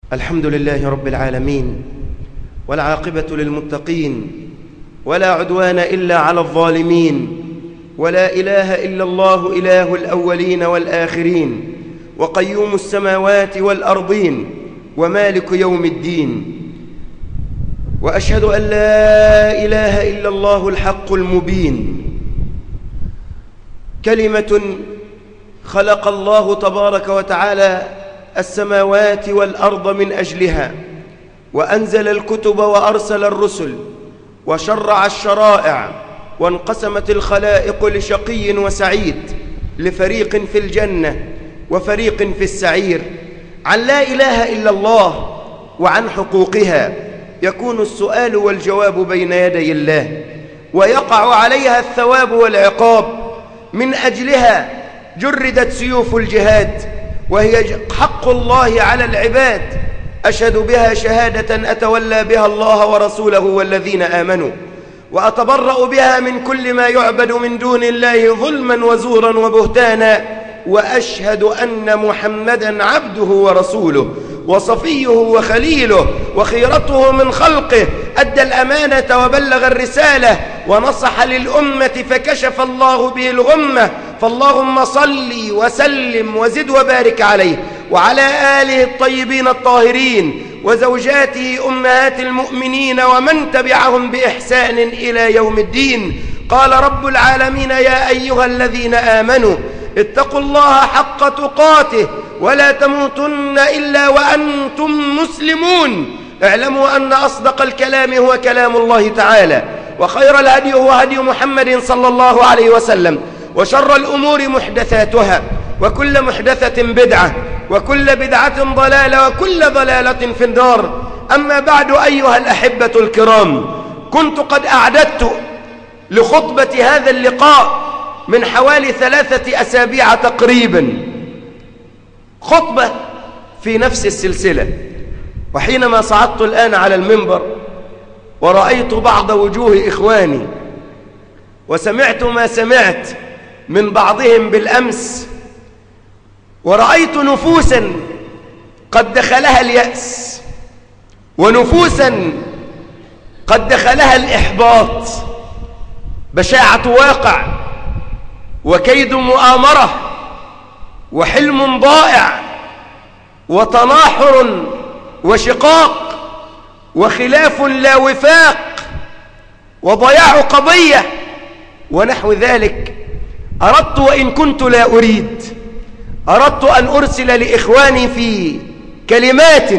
الحمد لله رب العالمين والعاقبة للمتقين ولا عدوان إلا على الظالمين ولا إله إلا الله إله الأولين والآخرين وقيوم السماوات والأرضين ومالك يوم الدين وأشهد أن لا إله إلا الله الحق المبين كلمة خلق الله تبارك وتعالى السماوات والأرض من أجلها وأنزل الكتب وأرسل الرسل وشرع الشرائع وانقسمت الخلائق لشقي وسعيد لفريق في الجنة وفريق في السعير عن لا إله إلا الله وعن حقوقها يكون السؤال والجواب بين يدي الله ويقع عليها الثواب والعقاب من أجلها جردت سيوف الجهاد وهي حق الله على العباد أشهد بها شهادة أتولى بها الله ورسوله والذين آمنوا وأتبرأ بها من كل ما يعبد من دون الله ظلما وزورا وبهتانا وأشهد أن محمدا عبده ورسوله وصفيه وخليله وخيرته من خلقه أدى الأمانة وبلغ الرسالة ونصح للأمة فكشف الله به الغمة فاللهم صل وسلم وزد وبارك عليه وعلى آله الطيبين الطاهرين وزوجاته أمهات المؤمنين ومن تبعهم بإحسان إلى يوم الدين قال رب العالمين يا أيها الذين آمنوا اتقوا الله حق تقاته ولا تموتن إلا وأنتم مسلمون اعلموا أن أصدق الكلام هو كلام الله تعالى وخير الهدي هو هدي محمد صلى الله عليه وسلم وشر الأمور محدثاتها وكل محدثة بدعة وكل بدعة ضلالة وكل ضلالة في النار أما بعد أيها الأحبة الكرام كنت قد أعددت لخطبة هذا اللقاء من حوالي ثلاثة أسابيع تقريبا خطبة في نفس السلسلة وحينما صعدت الآن على المنبر ورأيت بعض وجوه إخواني وسمعت ما سمعت من بعضهم بالأمس ورأيت نفوسا قد دخلها اليأس ونفوسا قد دخلها الإحباط بشاعة واقع وكيد مؤامرة وحلم ضائع وتناحر وشقاق وخلاف لا وفاق وضياع قضية ونحو ذلك أردت وإن كنت لا أريد أردت أن أرسل لإخواني في كلمات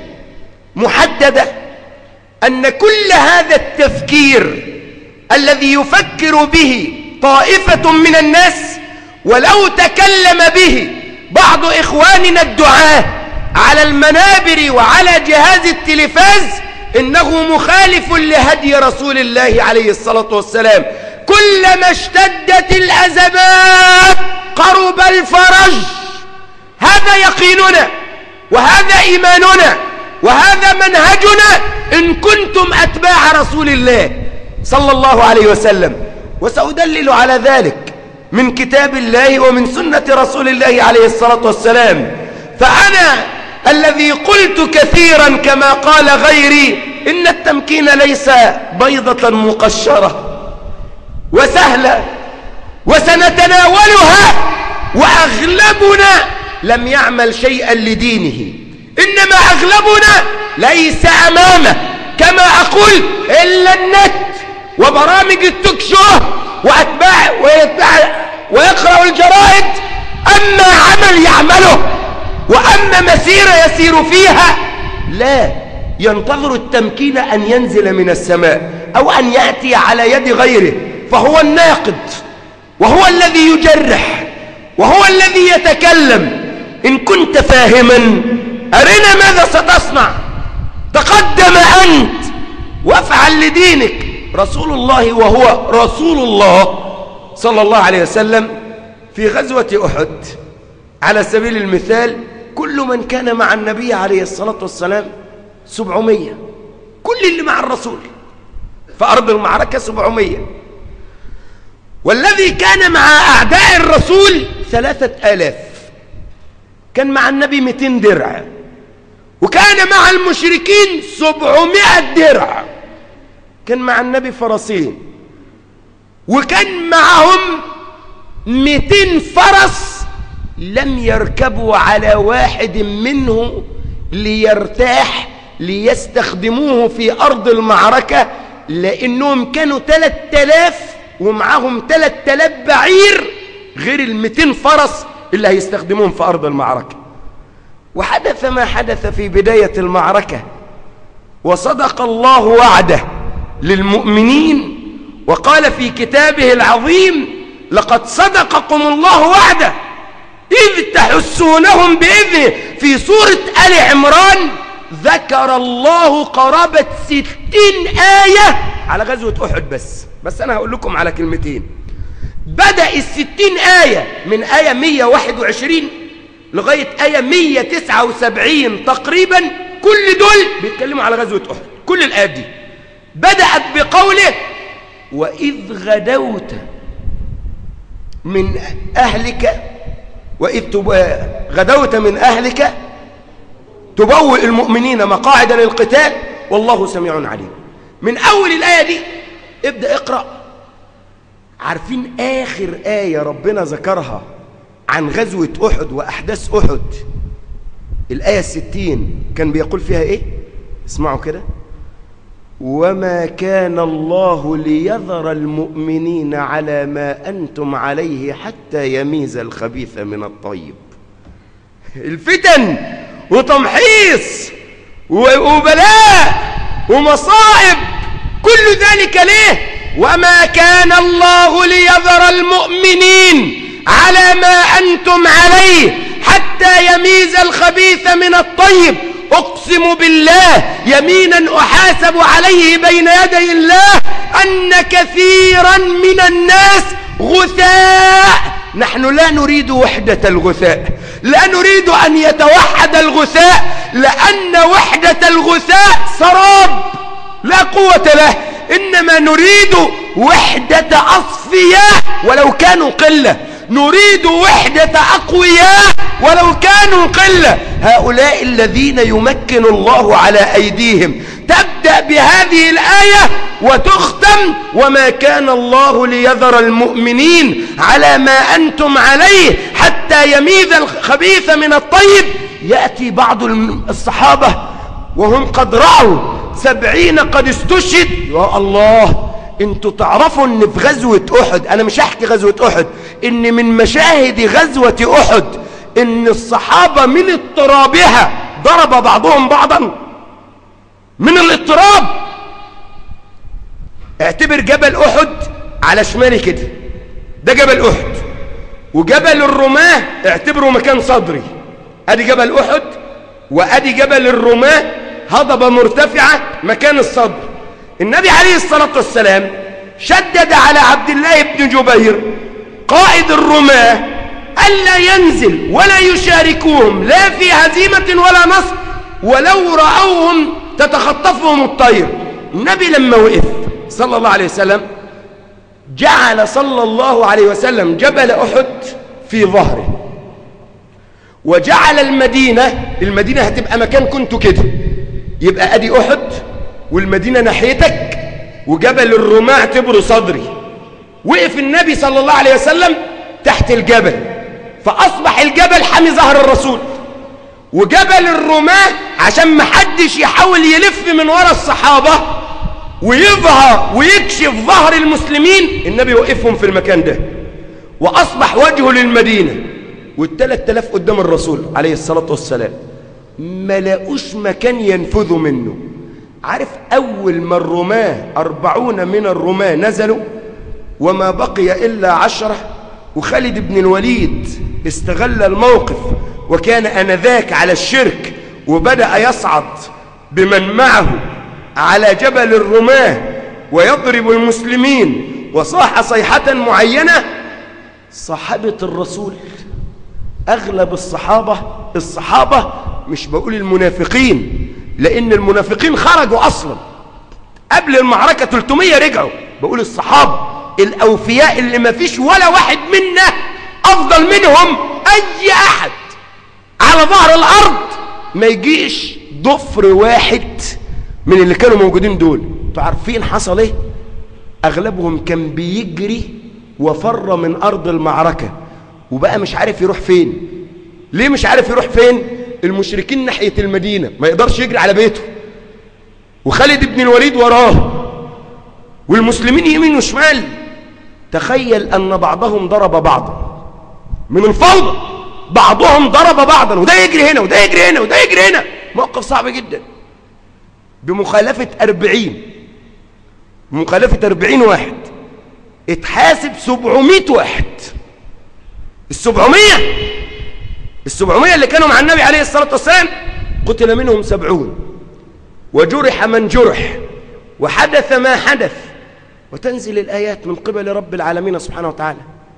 محددة أن كل هذا التفكير الذي يفكر به طائفة من الناس ولو تكلم به بعض إخواننا الدعاة على المنابر وعلى جهاز التلفاز إنه مخالف لهدي رسول الله عليه الصلاة والسلام كلما اشتدت الأزمات قرب الفرج هذا يقيننا وهذا إيماننا وهذا منهجنا إن كنتم أتباع رسول الله صلى الله عليه وسلم وسأدلل على ذلك من كتاب الله ومن سنة رسول الله عليه الصلاة والسلام فأنا الذي قلت كثيرا كما قال غيري إن التمكين ليس بيضة مقشرة وسهلة وسنتناولها وأغلبنا لم يعمل شيئا لدينه إنما أغلبنا ليس أمامه كما أقول إلا النت وبرامج التوك شو وأتباع ويتباع ويقرأ الجرائد أما عمل يعمله وأما مسيرة يسير فيها لا ينتظر التمكين أن ينزل من السماء أو أن يأتي على يد غيره فهو الناقد وهو الذي يجرح وهو الذي يتكلم إن كنت فاهما أرنا ماذا ستصنع تقدم أنت وافعل لدينك رسول الله وهو رسول الله صلى الله عليه وسلم في غزوة أحد على سبيل المثال كل من كان مع النبي عليه الصلاة والسلام سبعمية كل اللي مع الرسول فأرض المعركة سبعمية والذي كان مع أعداء الرسول ثلاثة آلاف كان مع النبي 200 درع وكان مع المشركين سبعمائة درع كان مع النبي فرسين وكان معهم مئتين فرس لم يركبوا على واحد منه ليرتاح ليستخدموه في أرض المعركة لأنهم كانوا ثلاث تلاف ومعهم ثلاث تلاف بعير غير المئتين فرس اللي هيستخدموهم في أرض المعركة وحدث ما حدث في بداية المعركة وصدق الله وعده للمؤمنين وقال في كتابه العظيم لقد صدقكم الله وعده إذ تحسونهم بإذنه في سورة آل عمران ذكر الله قرابة ستين آية على غزوة أحد بس بس أنا هقول لكم على كلمتين بدأ الستين آية من آية 121 لغاية آية 179 تقريبا كل دول بيتكلموا على غزوة أحد كل الآيات دي بدأت بقوله وإذ غدوت من أهلك وإذ غدوت من أهلك تبوئ المؤمنين مقاعد للقتال والله سميع عليم من أول الآية دي ابدأ اقرأ عارفين آخر آية ربنا ذكرها عن غزوة أحد وأحداث أحد الآية الستين كان بيقول فيها إيه اسمعوا كده وما كان الله ليذر المؤمنين على ما أنتم عليه حتى يميز الخبيث من الطيب الفتن وتمحيص وبلاء ومصائب كل ذلك ليه وما كان الله ليذر المؤمنين على ما أنتم عليه حتى يميز الخبيث من الطيب أقسم بالله يمينا أحاسب عليه بين يدي الله أن كثيرا من الناس غثاء نحن لا نريد وحدة الغثاء لا نريد أن يتوحد الغثاء لأن وحدة الغثاء سراب لا قوة له إنما نريد وحدة أصفياء ولو كانوا قلة نريد وحدة أقوياء ولو كانوا قلة هؤلاء الذين يمكن الله على أيديهم تبدأ بهذه الآية وتختم وما كان الله ليذر المؤمنين على ما أنتم عليه حتى يميز الخبيث من الطيب يأتي بعض الصحابة وهم قد رأوا سبعين قد استشهد يا الله انتوا تعرفوا ان في غزوة احد انا مش هحكي غزوة احد ان من مشاهد غزوة احد ان الصحابة من اضطرابها ضرب بعضهم بعضا من الاضطراب اعتبر جبل احد على شمالي كده ده جبل احد وجبل الرماة اعتبره مكان صدري ادي جبل احد وادي جبل الرماة هضبة مرتفعة مكان الصدر النبي عليه الصلاة والسلام شدد على عبد الله بن جبير قائد الرماة ألا ينزل ولا يشاركوهم لا في هزيمة ولا نصر ولو رأوهم تتخطفهم الطير النبي لما وقف صلى الله عليه وسلم جعل صلى الله عليه وسلم جبل أحد في ظهره وجعل المدينة المدينة هتبقى مكان كنت كده يبقى أدي أحد والمدينة ناحيتك وجبل الرماة اعتبره صدري وقف النبي صلى الله عليه وسلم تحت الجبل فأصبح الجبل حامي ظهر الرسول وجبل الرماة عشان محدش يحاول يلف من ورا الصحابة ويظهر ويكشف ظهر المسلمين النبي وقفهم في المكان ده وأصبح وجهه للمدينة والثلاث تلاف قدام الرسول عليه الصلاة والسلام ما لاقوش مكان ينفذوا منه عارف أول ما الرماة أربعون من الرماة نزلوا وما بقي إلا عشرة وخالد بن الوليد استغل الموقف وكان أنذاك على الشرك وبدأ يصعد بمن معه على جبل الرماة ويضرب المسلمين وصاح صيحة معينة صحابة الرسول أغلب الصحابة الصحابة مش بقول المنافقين لأن المنافقين خرجوا أصلا قبل المعركة 300 رجعوا بقول الصحابة الأوفياء اللي ما فيش ولا واحد منا أفضل منهم أي أحد على ظهر الأرض ما يجيش ضفر واحد من اللي كانوا موجودين دول انتوا عارفين حصل ايه اغلبهم كان بيجري وفر من ارض المعركة وبقى مش عارف يروح فين ليه مش عارف يروح فين المشركين ناحية المدينة ما يقدرش يجري على بيته وخالد بن الوليد وراه والمسلمين يمين وشمال تخيل أن بعضهم ضرب بعضا من الفوضى بعضهم ضرب بعضا وده يجري هنا وده يجري هنا وده يجري هنا موقف صعب جدا بمخالفة أربعين بمخالفة أربعين واحد اتحاسب سبعمائة واحد السبعمية السبعمية اللي كانوا مع النبي عليه الصلاة والسلام قتل منهم سبعون وجرح من جرح وحدث ما حدث وتنزل الآيات من قبل رب العالمين سبحانه وتعالى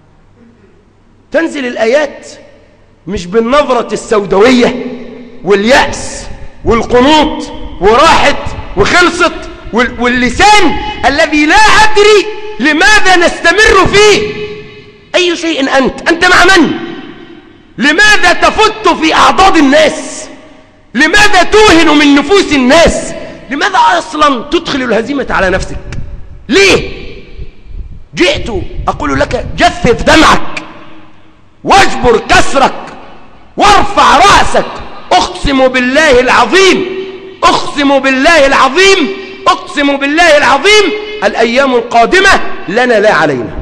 تنزل الآيات مش بالنظرة السوداوية واليأس والقنوط وراحت وخلصت واللسان الذي لا أدري لماذا نستمر فيه أي شيء أنت أنت مع من لماذا تفت في أعضاد الناس لماذا توهن من نفوس الناس لماذا أصلا تدخل الهزيمة على نفسك ليه جئت أقول لك جفف دمعك واجبر كسرك وارفع رأسك أقسم بالله العظيم أقسم بالله العظيم أقسم بالله العظيم الأيام القادمة لنا لا علينا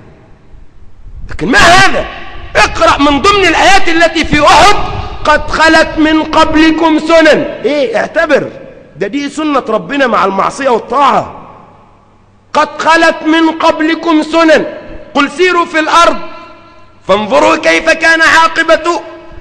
لكن ما هذا اقرأ من ضمن الآيات التي في أحد قد خلت من قبلكم سنن ايه اعتبر ده دي سنة ربنا مع المعصية والطاعة قد خلت من قبلكم سنن قل سيروا في الأرض فانظروا كيف كان عاقبة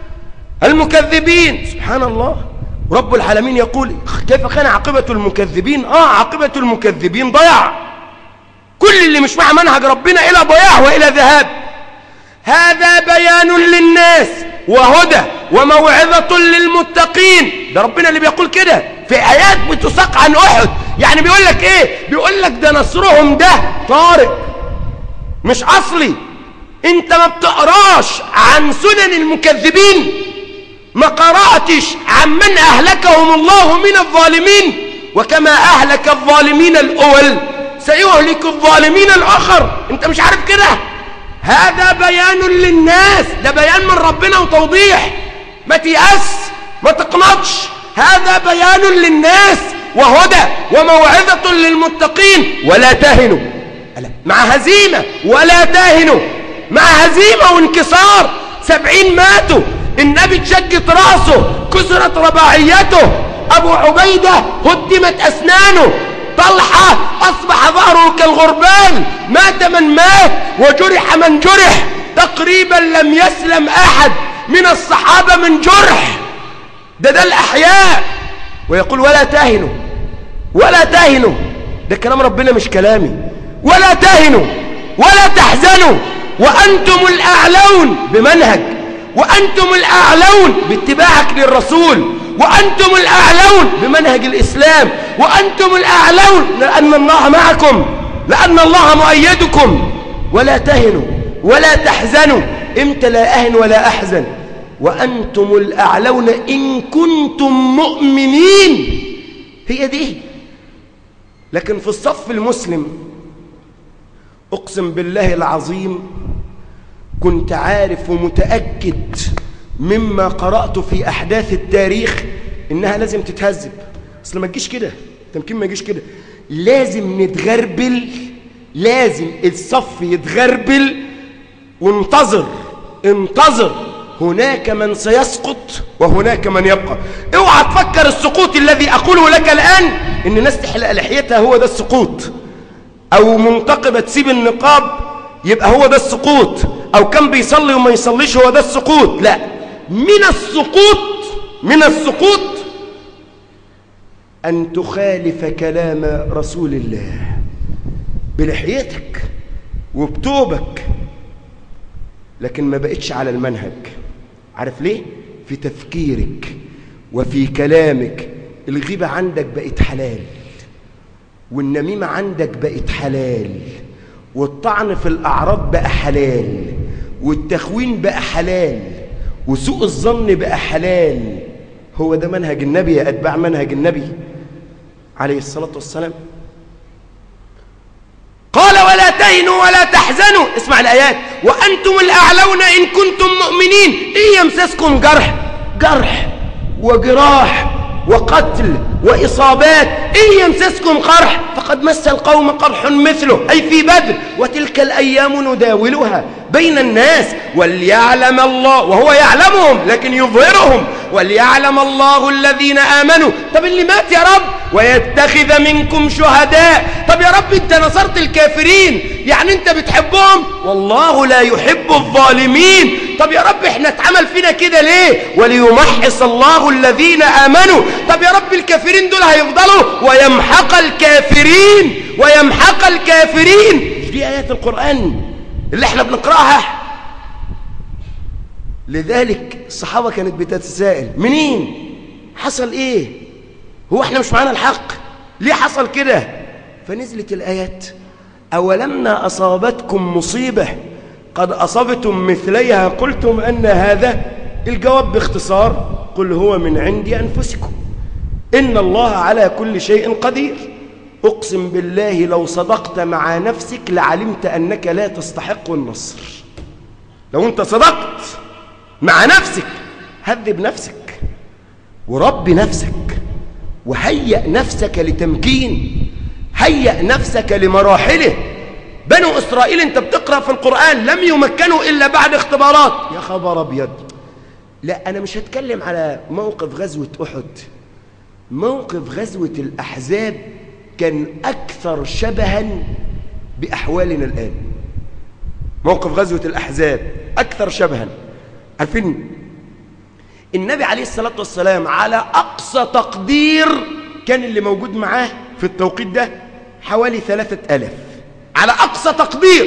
المكذبين سبحان الله رب العالمين يقول كيف كان عاقبة المكذبين آه عاقبة المكذبين ضياع كل اللي مش مع منهج ربنا إلى ضياع وإلى ذهاب هذا بيان للناس وهدى وموعظة للمتقين ده ربنا اللي بيقول كده في آيات بتساق عن أحد يعني بيقول لك إيه بيقول لك ده نصرهم ده طارئ مش أصلي انت ما بتقراش عن سنن المكذبين ما قرأتش عن من أهلكهم الله من الظالمين وكما أهلك الظالمين الأول سيهلك الظالمين الآخر انت مش عارف كده هذا بيان للناس ده بيان من ربنا وتوضيح ما تيأس ما تقنطش هذا بيان للناس وهدى وموعظة للمتقين ولا تهنوا مع هزيمة ولا تهنوا مع هزيمة وانكسار سبعين ماتوا النبي تشجت رأسه كسرت رباعيته أبو عبيدة هدمت أسنانه طلحة أصبح ظهره كالغربان مات من مات وجرح من جرح تقريبا لم يسلم أحد من الصحابة من جرح ده ده الأحياء ويقول ولا تهنوا ولا تهنوا ده كلام ربنا مش كلامي ولا تهنوا ولا تحزنوا وأنتم الأعلون بمنهج وأنتم الأعلون باتباعك للرسول وأنتم الأعلون بمنهج الإسلام وأنتم الأعلون لأن الله معكم لأن الله مؤيدكم ولا تهنوا ولا تحزنوا امتى لا أهن ولا أحزن وأنتم الأعلون إن كنتم مؤمنين هي دي لكن في الصف المسلم أقسم بالله العظيم كنت عارف ومتأكد مما قرأت في أحداث التاريخ إنها لازم تتهذب أصل ما تجيش كده تمكين ما يجيش كده لازم نتغربل لازم الصف يتغربل وانتظر انتظر هناك من سيسقط وهناك من يبقى اوعى تفكر السقوط الذي أقوله لك الآن إن الناس تحلق لحيتها هو ده السقوط أو منتقبة تسيب النقاب يبقى هو ده السقوط أو كان بيصلي وما يصليش هو ده السقوط لا من السقوط من السقوط أن تخالف كلام رسول الله بلحيتك وبتوبك لكن ما بقتش على المنهج عارف ليه؟ في تفكيرك وفي كلامك الغيبة عندك بقت حلال والنميمة عندك بقت حلال والطعن في الأعراض بقى حلال والتخوين بقى حلال وسوء الظن بقى حلال هو ده منهج النبي يا أتباع منهج النبي عليه الصلاة والسلام قال ولا تهنوا ولا تحزنوا اسمع الآيات وأنتم الأعلون إن كنتم مؤمنين إن يمسسكم جرح جرح وجراح وقتل وإصابات إن يمسسكم قرح فقد مس القوم قرح مثله أي في بدر وتلك الأيام نداولها بين الناس وليعلم الله وهو يعلمهم لكن يظهرهم وليعلم الله الذين آمنوا طب اللي مات يا رب ويتخذ منكم شهداء طب يا رب انت نصرت الكافرين يعني انت بتحبهم والله لا يحب الظالمين طب يا رب احنا اتعمل فينا كده ليه وليمحص الله الذين آمنوا طب يا رب الكافرين دول هيفضلوا ويمحق الكافرين ويمحق الكافرين دي آيات القرآن اللي احنا بنقرأها لذلك الصحابة كانت بتتساءل منين حصل ايه هو احنا مش معانا الحق ليه حصل كده فنزلت الآيات أولما أصابتكم مصيبة قد أصبتم مثليها قلتم أن هذا الجواب باختصار قل هو من عند أنفسكم إن الله على كل شيء قدير أقسم بالله لو صدقت مع نفسك لعلمت أنك لا تستحق النصر لو أنت صدقت مع نفسك هذب نفسك ورب نفسك وهيأ نفسك لتمكين هيأ نفسك لمراحله بنو إسرائيل أنت بتقرأ في القرآن لم يمكنوا إلا بعد اختبارات يا خبر أبيض لا أنا مش هتكلم على موقف غزوة أحد موقف غزوة الأحزاب كان أكثر شبها بأحوالنا الآن موقف غزوة الأحزاب أكثر شبها عارفين النبي عليه الصلاة والسلام على أقصى تقدير كان اللي موجود معاه في التوقيت ده حوالي ثلاثة ألاف على أقصى تقدير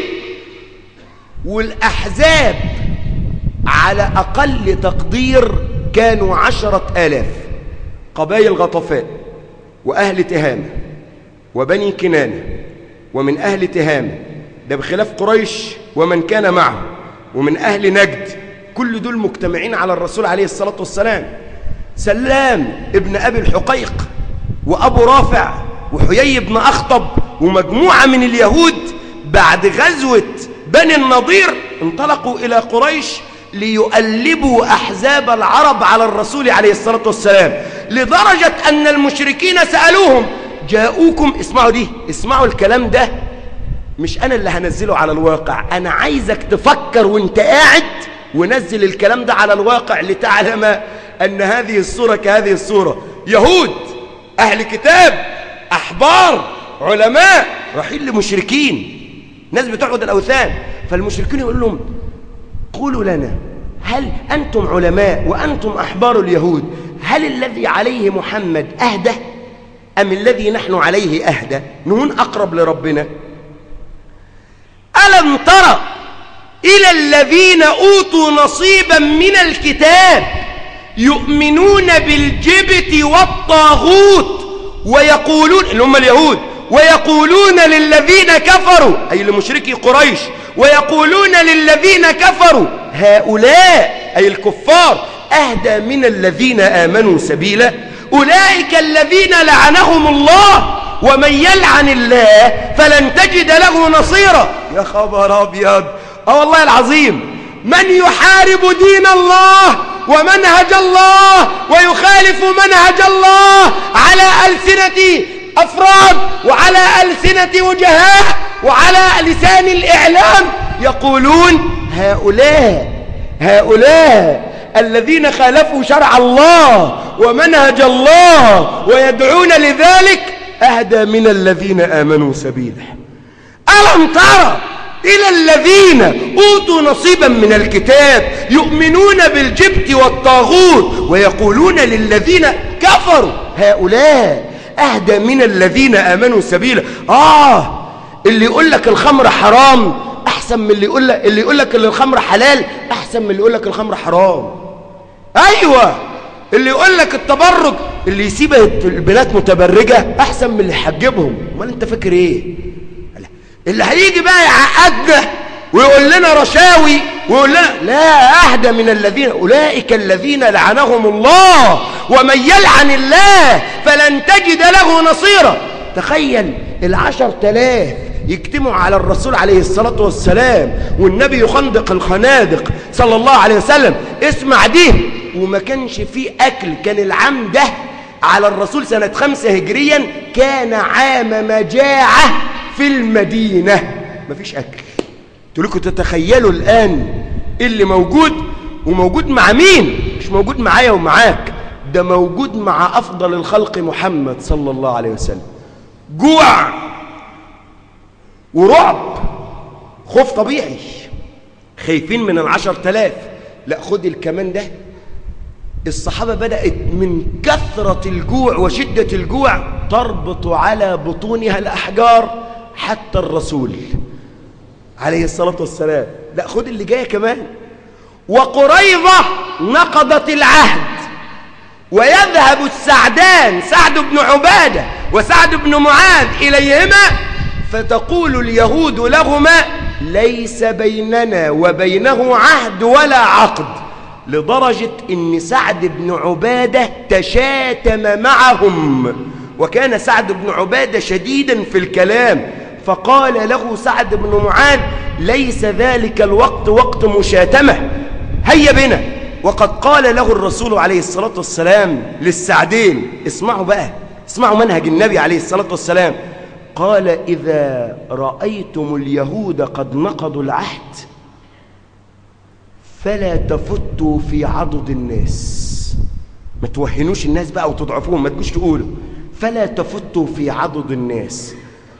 والأحزاب على أقل تقدير كانوا عشرة آلاف قبائل غطفان وأهل تهامة وبني كنانة ومن أهل تهامة ده بخلاف قريش ومن كان معه ومن أهل نجد كل دول مجتمعين على الرسول عليه الصلاة والسلام سلام ابن أبي الحقيق وأبو رافع وحيي بن أخطب ومجموعة من اليهود بعد غزوة بني النضير انطلقوا إلى قريش ليؤلبوا أحزاب العرب على الرسول عليه الصلاة والسلام لدرجة أن المشركين سألوهم جاءوكم اسمعوا دي اسمعوا الكلام ده مش أنا اللي هنزله على الواقع أنا عايزك تفكر وانت قاعد ونزل الكلام ده على الواقع لتعلم أن هذه الصورة كهذه الصورة يهود أهل كتاب أحبار علماء رايحين لمشركين ناس بتعبد الأوثان فالمشركين يقول لهم قولوا لنا هل أنتم علماء وأنتم أحبار اليهود هل الذي عليه محمد أهدى أم الذي نحن عليه أهدى نهون أقرب لربنا ألم ترى إلى الذين أوتوا نصيبا من الكتاب يؤمنون بالجبت والطاغوت ويقولون اللي هم اليهود ويقولون للذين كفروا أي لمشركي قريش ويقولون للذين كفروا هؤلاء أي الكفار أهدى من الذين آمنوا سبيلا أولئك الذين لعنهم الله ومن يلعن الله فلن تجد له نصيرا يا خبر أبيض اه والله العظيم من يحارب دين الله ومنهج الله ويخالف منهج الله على ألسنة أفراد وعلى ألسنة وجهاء وعلى لسان الإعلام يقولون هؤلاء هؤلاء الذين خالفوا شرع الله ومنهج الله ويدعون لذلك أهدى من الذين آمنوا سبيلا ألم ترى إلى الذين أوتوا نصيبا من الكتاب يؤمنون بالجبت والطاغوت ويقولون للذين كفروا هؤلاء أهدى من الذين آمنوا سبيلا آه اللي يقول لك الخمر حرام أحسن من اللي يقول لك اللي يقول لك اللي الخمر حلال أحسن من اللي يقول لك الخمر حرام أيوة اللي يقول لك التبرج اللي يسيب البنات متبرجة أحسن من اللي يحجبهم امال أنت فاكر إيه اللي هيجي بقى يعقدنا ويقول لنا رشاوي ويقول لنا لا أهدى من الذين أولئك الذين لعنهم الله ومن يلعن الله فلن تجد له نصيرا تخيل العشر تلاف يجتمعوا على الرسول عليه الصلاة والسلام والنبي يخندق الخنادق صلى الله عليه وسلم اسمع دي وما كانش فيه أكل كان العام ده على الرسول سنة خمسة هجريا كان عام مجاعة في المدينة مفيش أكل تقولكوا تتخيلوا الآن اللي موجود وموجود مع مين مش موجود معايا ومعاك ده موجود مع أفضل الخلق محمد صلى الله عليه وسلم جوع ورعب خوف طبيعي خايفين من العشر تلاف لا خد الكمان ده الصحابة بدأت من كثرة الجوع وشدة الجوع تربط على بطونها الأحجار حتى الرسول عليه الصلاة والسلام لا خد اللي جاية كمان وقريضة نقضت العهد ويذهب السعدان سعد بن عبادة وسعد بن معاذ إليهما فتقول اليهود لهما ليس بيننا وبينه عهد ولا عقد لدرجة ان سعد بن عبادة تشاتم معهم وكان سعد بن عبادة شديدا في الكلام فقال له سعد بن معاذ ليس ذلك الوقت وقت مشاتمة هيا بنا وقد قال له الرسول عليه الصلاة والسلام للسعدين اسمعوا بقى اسمعوا منهج النبي عليه الصلاة والسلام قال إذا رأيتم اليهود قد نقضوا العهد فلا تفتوا في عضد الناس ما توهنوش الناس بقى وتضعفوهم ما تجوش تقولوا فلا تفتوا في عضد الناس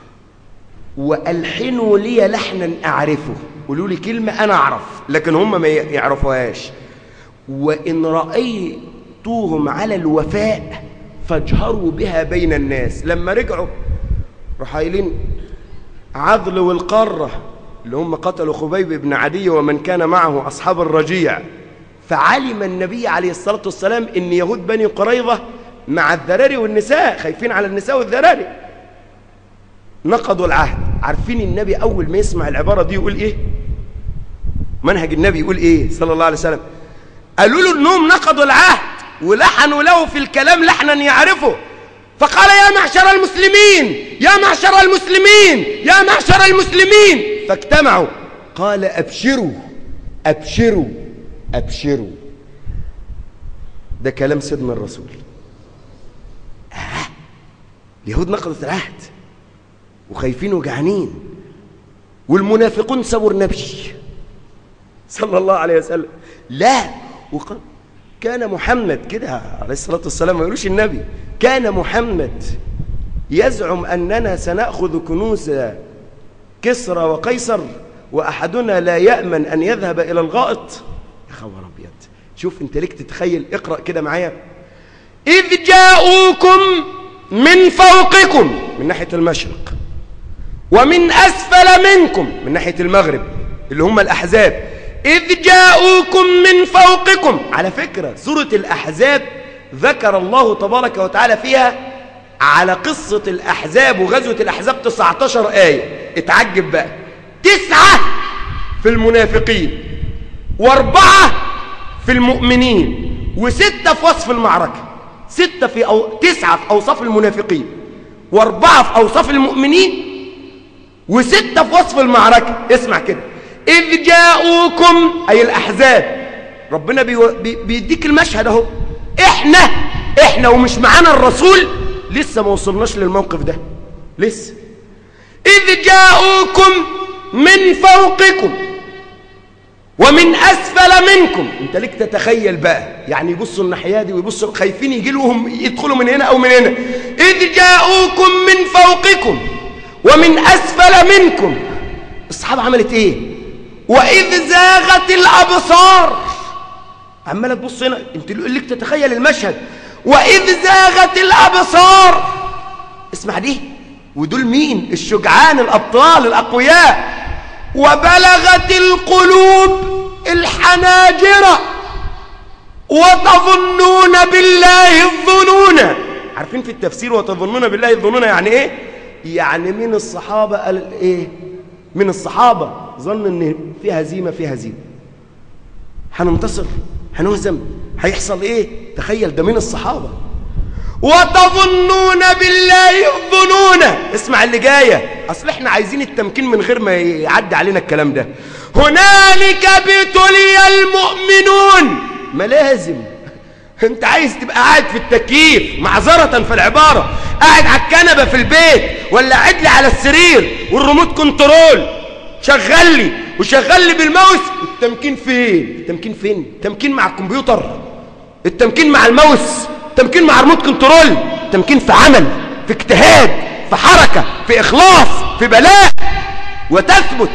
وألحنوا لي لحنا أعرفه قولوا لي كلمة أنا أعرف لكن هم ما يعرفوهاش وإن رأيتوهم على الوفاء فاجهروا بها بين الناس لما رجعوا راحوا قايلين عضل والقارة اللي هم قتلوا خبيب بن عدي ومن كان معه أصحاب الرجيع فعلم النبي عليه الصلاة والسلام إن يهود بني قريظة مع الذراري والنساء خايفين على النساء والذراري نقضوا العهد عارفين النبي أول ما يسمع العبارة دي يقول إيه منهج النبي يقول إيه صلى الله عليه وسلم قالوا له إنهم نقضوا العهد ولحنوا له في الكلام لحنا يعرفه فقال يا معشر المسلمين يا معشر المسلمين يا معشر المسلمين فاجتمعوا قال أبشروا أبشروا أبشروا ده كلام سيدنا الرسول آه. اليهود نقضت العهد وخايفين وجعانين والمنافقون سووا النبي صلى الله عليه وسلم لا وقال كان محمد كده عليه الصلاة والسلام ما يقولوش النبي كان محمد يزعم أننا سنأخذ كنوز كسرى وقيصر وأحدنا لا يأمن أن يذهب إلى الغائط يا خبر أبيض شوف أنت ليك تتخيل اقرأ كده معايا إذ جاءوكم من فوقكم من ناحية المشرق ومن أسفل منكم من ناحية المغرب اللي هم الأحزاب إذ جاءوكم من فوقكم على فكرة سورة الأحزاب ذكر الله تبارك وتعالى فيها على قصة الأحزاب وغزوة الأحزاب 19 آية اتعجب بقى تسعة في المنافقين واربعة في المؤمنين وستة في وصف المعركة ستة في أو تسعة في أوصاف المنافقين واربعة في أوصاف المؤمنين وستة في وصف المعركة اسمع كده إذ جاءوكم أي الأحزاب ربنا بي بيديك المشهد اهو إحنا إحنا ومش معانا الرسول لسه ما وصلناش للموقف ده لسه إذ جاءوكم من فوقكم ومن أسفل منكم أنت ليك تتخيل بقى يعني يبصوا الناحية دي ويبصوا خايفين يجي لهم يدخلوا من هنا أو من هنا إذ جاءوكم من فوقكم ومن أسفل منكم الصحابة عملت إيه وإذ زاغت الأبصار عمالة تبص هنا أنت لك تتخيل المشهد وإذ زاغت الأبصار اسمع دي ودول مين الشجعان الأبطال الأقوياء وبلغت القلوب الحناجر وتظنون بالله الظنون عارفين في التفسير وتظنون بالله الظنون يعني ايه يعني من الصحابة قال ايه من الصحابة ظن ان في هزيمة في هزيمة هننتصر هنهزم هيحصل ايه تخيل ده من الصحابة وتظنون بالله الظنون اسمع اللي جاية اصل احنا عايزين التمكين من غير ما يعدي علينا الكلام ده هنالك ابتلي المؤمنون ما لازم انت عايز تبقى قاعد في التكييف معذرة في العبارة قاعد على الكنبة في البيت ولا قاعد لي على السرير والريموت كنترول شغل لي وشغل لي بالماوس التمكين فين التمكين فين التمكين مع الكمبيوتر التمكين مع الماوس التمكين مع ريموت كنترول التمكين في عمل في اجتهاد في حركة في إخلاص في بلاء وتثبت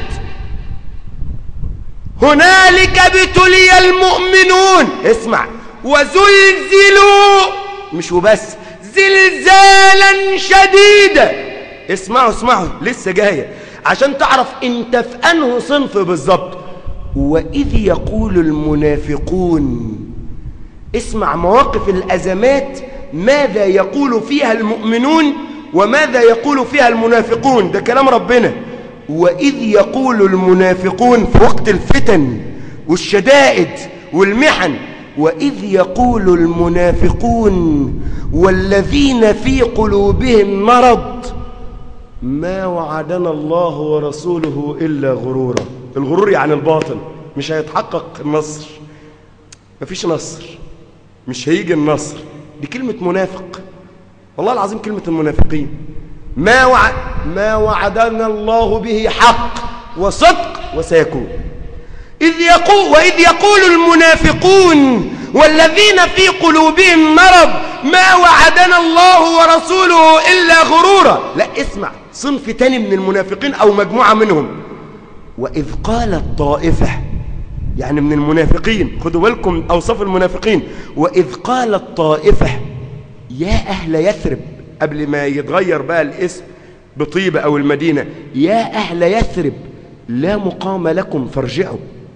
هنالك ابتلي المؤمنون اسمع وزلزلوا مش وبس زلزالا شديدا اسمعوا اسمعوا لسه جاية عشان تعرف انت في انه صنف بالظبط واذ يقول المنافقون اسمع مواقف الازمات ماذا يقول فيها المؤمنون وماذا يقول فيها المنافقون ده كلام ربنا وإذ يقول المنافقون في وقت الفتن والشدائد والمحن وإذ يقول المنافقون والذين في قلوبهم مرض ما وعدنا الله ورسوله إلا غرورا الغرور يعني الباطل مش هيتحقق النصر مفيش نصر مش هيجي النصر دي كلمة منافق والله العظيم كلمة المنافقين ما وعد ما وعدنا الله به حق وصدق وسيكون إذ يقول وإذ يقول المنافقون والذين في قلوبهم مرض ما وعدنا الله ورسوله إلا غرورا لا اسمع صنف تاني من المنافقين أو مجموعة منهم وإذ قالت طائفة يعني من المنافقين خدوا بالكم أوصاف المنافقين وإذ قالت طائفة يا أهل يثرب قبل ما يتغير بقى الاسم بطيبة أو المدينة يا أهل يثرب لا مقام لكم فارجعوا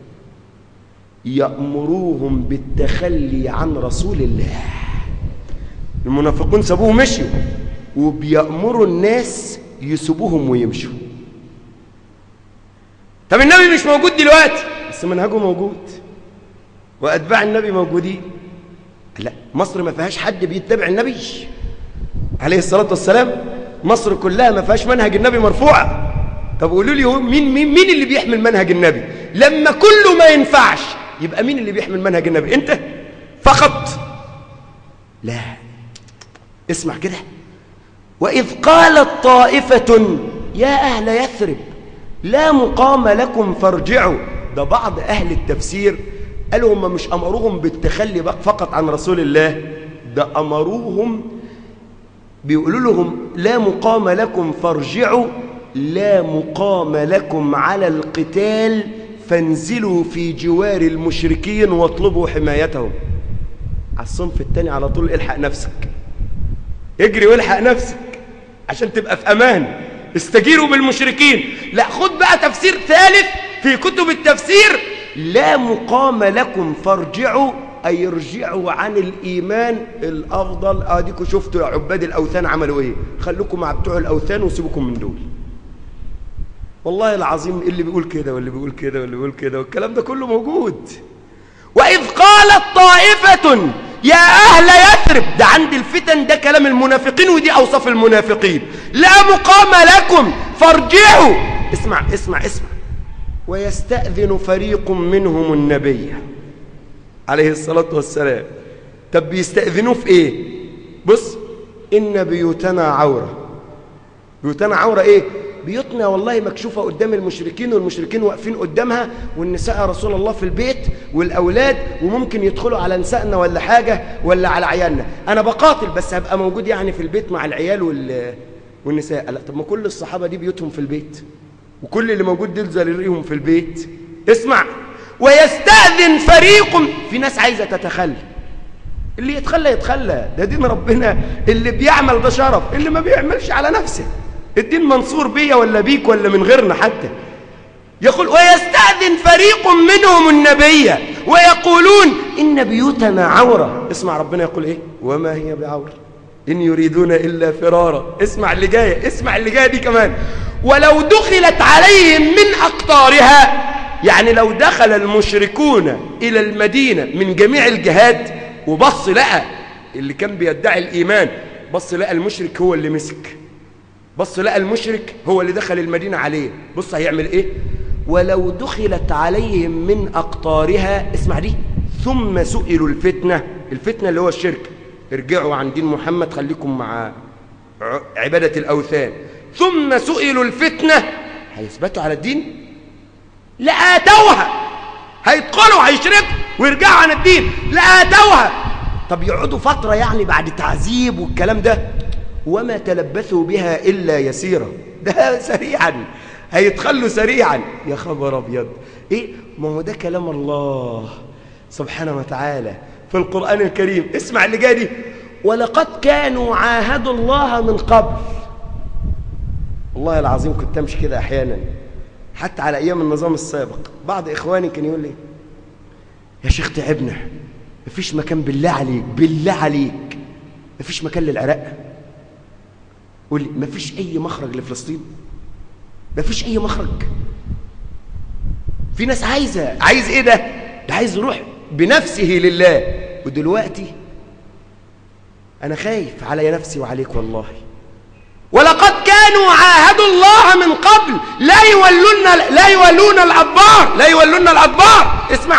يأمروهم بالتخلي عن رسول الله المنافقون سابوه مشيوا وبيأمروا الناس يسيبوهم ويمشوا طب النبي مش موجود دلوقتي بس منهجه موجود وأتباع النبي موجودين لا مصر ما فيهاش حد بيتبع النبي عليه الصلاة والسلام مصر كلها ما فيهاش منهج النبي مرفوعة طب قولوا لي مين, مين, مين اللي بيحمل منهج النبي لما كله ما ينفعش يبقى مين اللي بيحمل منهج النبي انت فقط لا اسمع كده وإذ قالت طائفة يا أهل يثرب لا مقام لكم فارجعوا ده بعض أهل التفسير قالوا هم مش أمروهم بالتخلي فقط عن رسول الله ده أمروهم بيقولوا لهم لا مقام لكم فارجعوا لا مقام لكم على القتال فانزلوا في جوار المشركين واطلبوا حمايتهم على الصنف الثاني على طول الحق نفسك اجري والحق نفسك عشان تبقى في امان استجيروا بالمشركين لا خد بقى تفسير ثالث في كتب التفسير لا مقام لكم فارجعوا أي ارجعوا عن الإيمان الأفضل أديكوا شفتوا يا عباد الأوثان عملوا إيه خلوكم مع بتوع الأوثان وسيبكم من دول والله العظيم اللي بيقول كده واللي بيقول كده واللي بيقول كده والكلام ده كله موجود وإذ قالت طائفة يا أهل يثرب ده عند الفتن ده كلام المنافقين ودي أوصاف المنافقين لا مقام لكم فارجعوا اسمع اسمع اسمع ويستأذن فريق منهم النبي عليه الصلاة والسلام طب بيستأذنوه في ايه بص إن بيوتنا عورة بيوتنا عورة ايه بيوتنا والله مكشوفة قدام المشركين والمشركين واقفين قدامها والنساء يا رسول الله في البيت والأولاد وممكن يدخلوا على نسائنا ولا حاجة ولا على عيالنا أنا بقاتل بس هبقى موجود يعني في البيت مع العيال وال... والنساء لا طب ما كل الصحابة دي بيوتهم في البيت وكل اللي موجود دول زريريهم في البيت اسمع ويستأذن فريق في ناس عايزة تتخلى اللي يتخلى يتخلى ده دين ربنا اللي بيعمل ده شرف اللي ما بيعملش على نفسه الدين منصور بيا ولا بيك ولا من غيرنا حتى يقول ويستأذن فريق منهم النبي ويقولون إن بيوتنا عورة اسمع ربنا يقول إيه وما هي بعورة إن يريدون إلا فرارا اسمع اللي جاية اسمع اللي جاية دي كمان ولو دخلت عليهم من أقطارها يعني لو دخل المشركون إلى المدينة من جميع الجهات وبص لقى اللي كان بيدعي الإيمان بص لقى المشرك هو اللي مسك بص لقى المشرك هو اللي دخل المدينة عليه بص هيعمل ايه ولو دخلت عليهم من أقطارها اسمع دي ثم سئلوا الفتنة الفتنة اللي هو الشرك ارجعوا عن دين محمد خليكم مع عبادة الأوثان ثم سئلوا الفتنة هيثبتوا على الدين لآتوها هيدخلوا هيشركوا ويرجعوا عن الدين لآتوها طب يقعدوا فترة يعني بعد تعذيب والكلام ده وما تلبثوا بها إلا يسيرا ده سريعا هيتخلوا سريعا يا خبر أبيض إيه ما هو ده كلام الله سبحانه وتعالى في القرآن الكريم اسمع اللي جاي دي ولقد كانوا عاهدوا الله من قبل والله العظيم كنت امشي كده احيانا حتى على ايام النظام السابق بعض اخواني كان يقول لي يا شيخ تعبنا مفيش مكان بالله عليك بالله عليك مفيش مكان للعراق قول لي مفيش اي مخرج لفلسطين مفيش اي مخرج في ناس عايزه عايز ايه ده ده عايز يروح بنفسه لله ودلوقتي انا خايف على نفسي وعليك والله ولقد كانوا عاهدوا الله من قبل لا يولون لا يولون الادبار لا يولون الادبار اسمع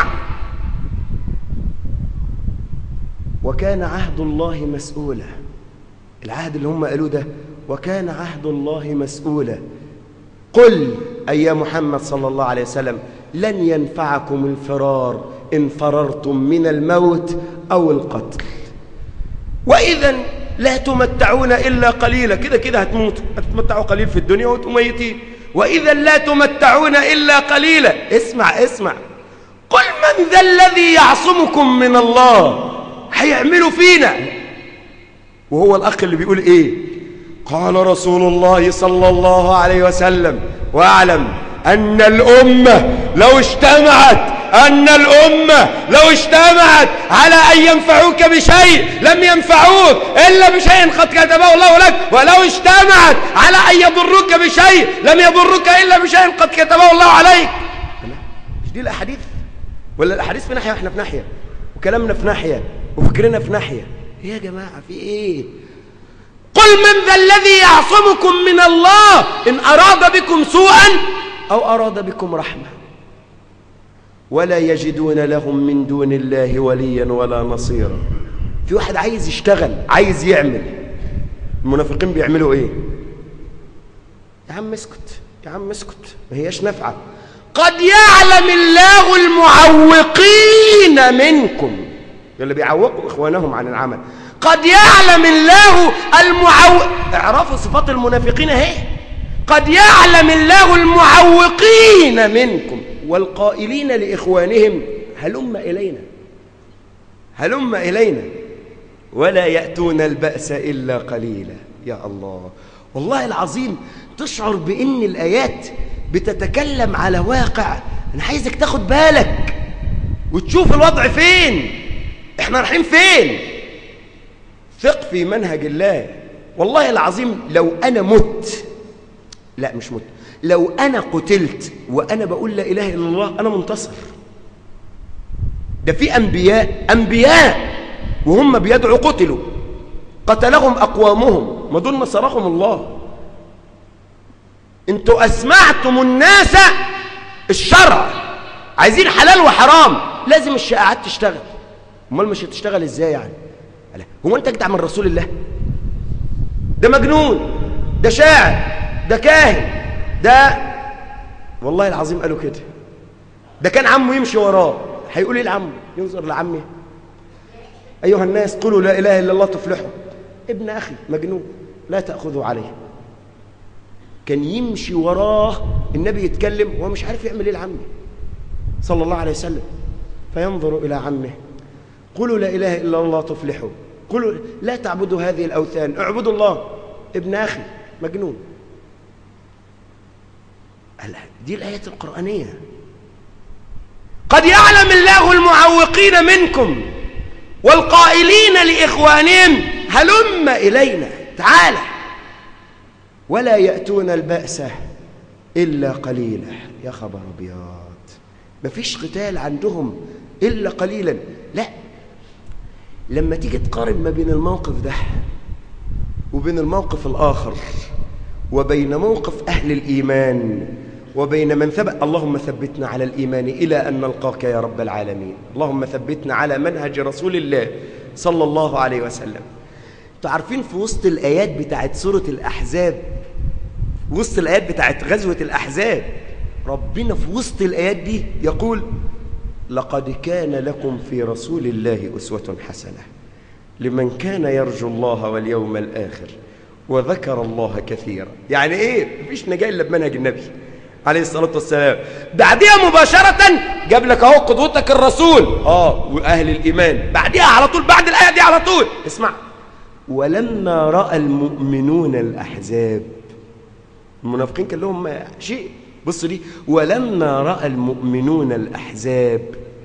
وكان عهد الله مسؤولا العهد اللي هم قالوه ده وكان عهد الله مسؤولا قل أي يا محمد صلى الله عليه وسلم لن ينفعكم الفرار إن فررتم من الموت أو القتل وإذا لا تمتعون إلا قليلا كده كده هتموتوا هتتمتعوا قليل في الدنيا وتميتين وإذا لا تمتعون إلا قليلا اسمع اسمع قل من ذا الذي يعصمكم من الله هيعملوا فينا وهو الأخ اللي بيقول إيه قال رسول الله صلى الله عليه وسلم واعلم أن الأمة لو اجتمعت أن الأمة لو اجتمعت على أن ينفعوك بشيء لم ينفعوك إلا بشيء قد كتبه الله لك ولو اجتمعت على أن يضروك بشيء لم يضرك إلا بشيء قد كتبه الله عليك مش دي الأحاديث ولا الأحاديث في ناحية وإحنا في ناحية وكلامنا في ناحية وفكرنا في ناحية إيه يا جماعة في إيه قل من ذا الذي يعصمكم من الله إن أراد بكم سوءا أو أراد بكم رحمة ولا يجدون لهم من دون الله وليا ولا نصيرا في واحد عايز يشتغل عايز يعمل المنافقين بيعملوا ايه يا عم اسكت يا عم اسكت ما هياش نافعه قد يعلم الله المعوقين منكم اللي بيعوقوا اخوانهم عن العمل قد يعلم الله المعوق اعرفوا صفات المنافقين اهي قد يعلم الله المعوقين منكم والقائلين لإخوانهم هلم إلينا هلم إلينا ولا يأتون البأس إلا قليلا يا الله والله العظيم تشعر بأن الآيات بتتكلم على واقع أنا عايزك تاخد بالك وتشوف الوضع فين احنا رايحين فين ثق في منهج الله والله العظيم لو أنا مت لا مش مت لو أنا قتلت وأنا بقول لا إله إلا الله أنا منتصر ده في أنبياء أنبياء وهم بيدعوا قتلوا قتلهم أقوامهم ما دول نصرهم الله انتوا أسمعتم الناس الشرع عايزين حلال وحرام لازم الشائعات تشتغل امال مش هتشتغل ازاي يعني هو انت اجدع من رسول الله ده مجنون ده شاعر ده كاهن ده والله العظيم قالوا كده ده كان عمه يمشي وراه هيقول ايه لعمه ينظر لعمه ايها الناس قولوا لا اله الا الله تفلحوا ابن اخي مجنون لا تاخذوا عليه كان يمشي وراه النبي يتكلم وهو مش عارف يعمل ايه لعمه صلى الله عليه وسلم فينظر الى عمه قولوا لا اله الا الله تفلحوا قولوا لا تعبدوا هذه الاوثان اعبدوا الله ابن اخي مجنون دي الآيات القرآنية قد يعلم الله المعوقين منكم والقائلين لإخوانهم هلم إلينا تعالى ولا يأتون البأس إلا قليلا يا خبر أبيض مفيش قتال عندهم إلا قليلا لا لما تيجي تقارن ما بين الموقف ده وبين الموقف الآخر وبين موقف أهل الإيمان وبين من ثبت اللهم ثبتنا على الإيمان إلى أن نلقاك يا رب العالمين اللهم ثبتنا على منهج رسول الله صلى الله عليه وسلم تعرفين في وسط الآيات بتاعت سورة الأحزاب وسط الآيات بتاعت غزوة الأحزاب ربنا في وسط الآيات دي يقول لقد كان لكم في رسول الله أسوة حسنة لمن كان يرجو الله واليوم الآخر وذكر الله كثيرا يعني إيه مفيش نجاة إلا بمنهج النبي عليه الصلاة والسلام بعدها مباشرة جاب لك اهو قدوتك الرسول اه واهل الايمان بعدها على طول بعد الايه دي على طول اسمع ولما راى المؤمنون الاحزاب المنافقين كان لهم شيء بص دي ولما راى المؤمنون الاحزاب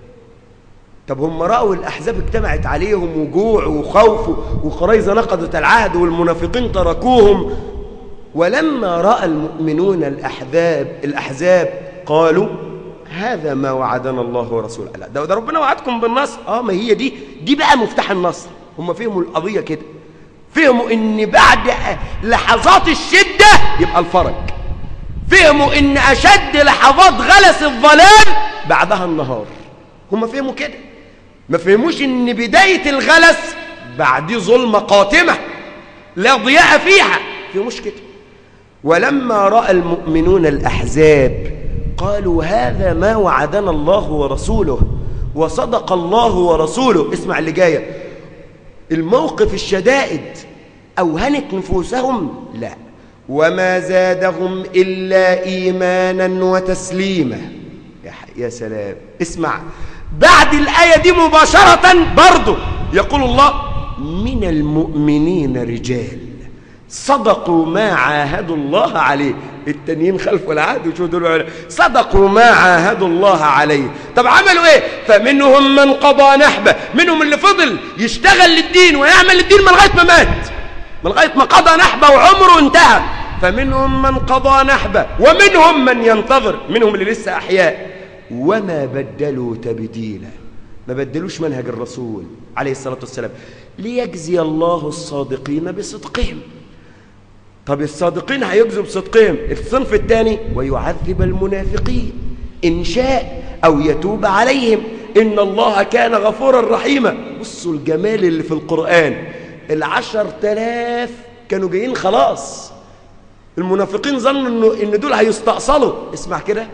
طب هم راوا الاحزاب اجتمعت عليهم وجوع وخوف وقريظه نقضت العهد والمنافقين تركوهم ولما راى المؤمنون الاحزاب الاحزاب قالوا هذا ما وعدنا الله ورسوله لا ده, ده ربنا وعدكم بالنصر اه ما هي دي دي بقى مفتاح النصر هم فهموا القضيه كده فهموا ان بعد لحظات الشده يبقى الفرج فهموا ان اشد لحظات غلس الظلام بعدها النهار هم فهموا كده ما فهموش ان بدايه الغلس بعديه ظلمه قاتمه لا ضياء فيها فهموش كده ولما راى المؤمنون الاحزاب قالوا هذا ما وعدنا الله ورسوله وصدق الله ورسوله اسمع اللي جايه الموقف الشدائد اوهنت نفوسهم لا وما زادهم الا ايمانا وتسليما يا, يا سلام اسمع بعد الايه دي مباشره برضه يقول الله من المؤمنين رجال صدقوا ما عاهدوا الله عليه التانيين خلفوا العهد وشو دول صدقوا ما عاهدوا الله عليه طب عملوا ايه فمنهم من قضى نحبه منهم اللي فضل يشتغل للدين ويعمل للدين من لغايه ما مات من لغايه ما قضى نحبه وعمره انتهى فمنهم من قضى نحبه ومنهم من ينتظر منهم اللي لسه احياء وما بدلوا تبديلا ما بدلوش منهج الرسول عليه الصلاه والسلام ليجزي الله الصادقين بصدقهم طب الصادقين هيجزوا بصدقهم الصنف الثاني ويعذب المنافقين إن شاء أو يتوب عليهم إن الله كان غفورا رحيما بصوا الجمال اللي في القرآن العشر تلاف كانوا جايين خلاص المنافقين ظنوا إنه إن دول هيستأصلوا اسمع كده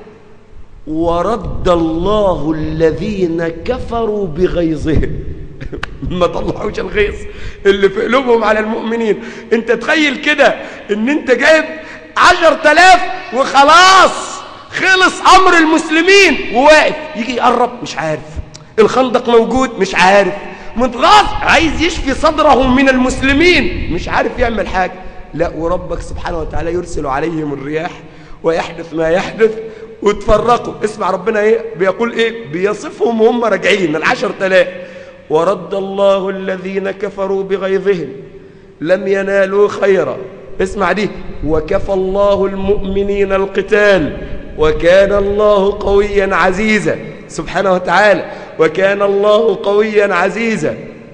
ورد الله الذين كفروا بغيظهم ما طلعوش الغيظ اللي في قلوبهم على المؤمنين انت تخيل كده ان انت جايب عشر تلاف وخلاص خلص امر المسلمين وواقف يجي يقرب مش عارف الخندق موجود مش عارف متغاظ عايز يشفي صدره من المسلمين مش عارف يعمل حاجة لا وربك سبحانه وتعالى يرسل عليهم الرياح ويحدث ما يحدث وتفرقوا اسمع ربنا ايه بيقول ايه بيصفهم وهم راجعين العشر تلاف ورد الله الذين كفروا بغيظهم لم ينالوا خيرا اسمع دي وكفى الله المؤمنين القتال وكان الله قويا عزيزا سبحانه وتعالى وكان الله قويا عزيزا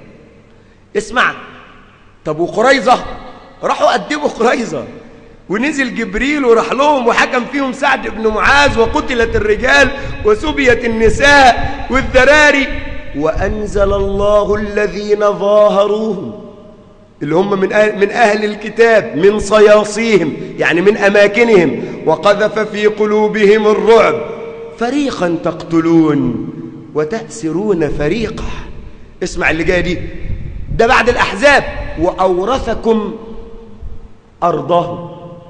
اسمع طب وقريظة راحوا قدموا قريظة ونزل جبريل وراح لهم وحكم فيهم سعد بن معاذ وقتلت الرجال وسبيت النساء والذراري وأنزل الله الذين ظاهروهم اللي هم من أهل, من أهل الكتاب من صياصيهم يعني من أماكنهم وقذف في قلوبهم الرعب فريقا تقتلون وتأسرون فريقا اسمع اللي جاي دي ده بعد الأحزاب وأورثكم أرضهم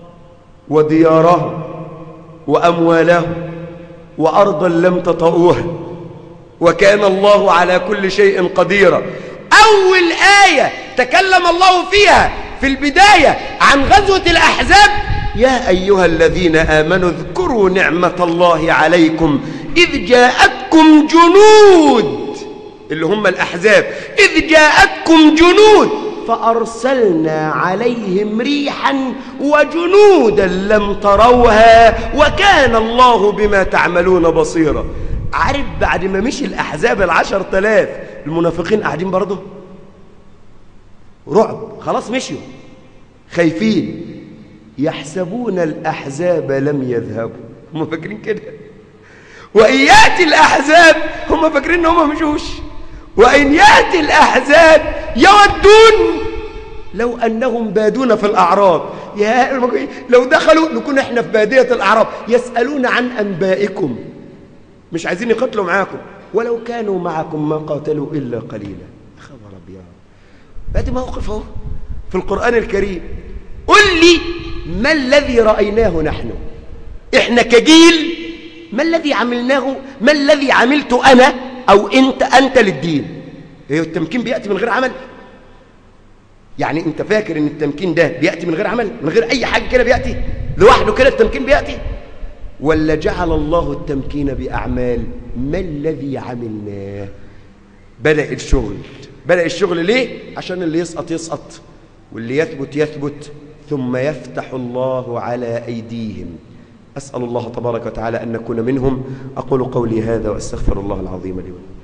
وديارهم وأموالهم وأرضا لم تطئوها وكان الله على كل شيء قديرا أول آية تكلم الله فيها في البداية عن غزوة الأحزاب يا أيها الذين آمنوا اذكروا نعمة الله عليكم إذ جاءتكم جنود اللي هم الأحزاب إذ جاءتكم جنود فأرسلنا عليهم ريحا وجنودا لم تروها وكان الله بما تعملون بصيرا عارف بعد ما مشي الأحزاب العشر تلاف المنافقين قاعدين برضه رعب خلاص مشيوا خايفين يحسبون الأحزاب لم يذهبوا هم فاكرين كده وإن يأتي الأحزاب هم فاكرين إن هم مشوش وإن يأتي الأحزاب يودون لو أنهم بادون في الأعراب يا لو دخلوا نكون إحنا في بادية الأعراب يسألون عن أنبائكم مش عايزين يقتلوا معاكم ولو كانوا معكم ما قاتلوا إلا قليلا خبر أبيض بادي موقف اهو في القرآن الكريم قل لي ما الذي رأيناه نحن إحنا كجيل ما الذي عملناه ما الذي عملته أنا أو أنت أنت للدين هي التمكين بيأتي من غير عمل يعني أنت فاكر أن التمكين ده بيأتي من غير عمل من غير أي حاجة كده بيأتي لوحده كده التمكين بيأتي ولا جعل الله التمكين بأعمال ما الذي عملناه بدأ الشغل بدأ الشغل ليه عشان اللي يسقط يسقط واللي يثبت يثبت ثم يفتح الله على أيديهم أسأل الله تبارك وتعالى أن نكون منهم أقول قولي هذا وأستغفر الله العظيم لي ولكم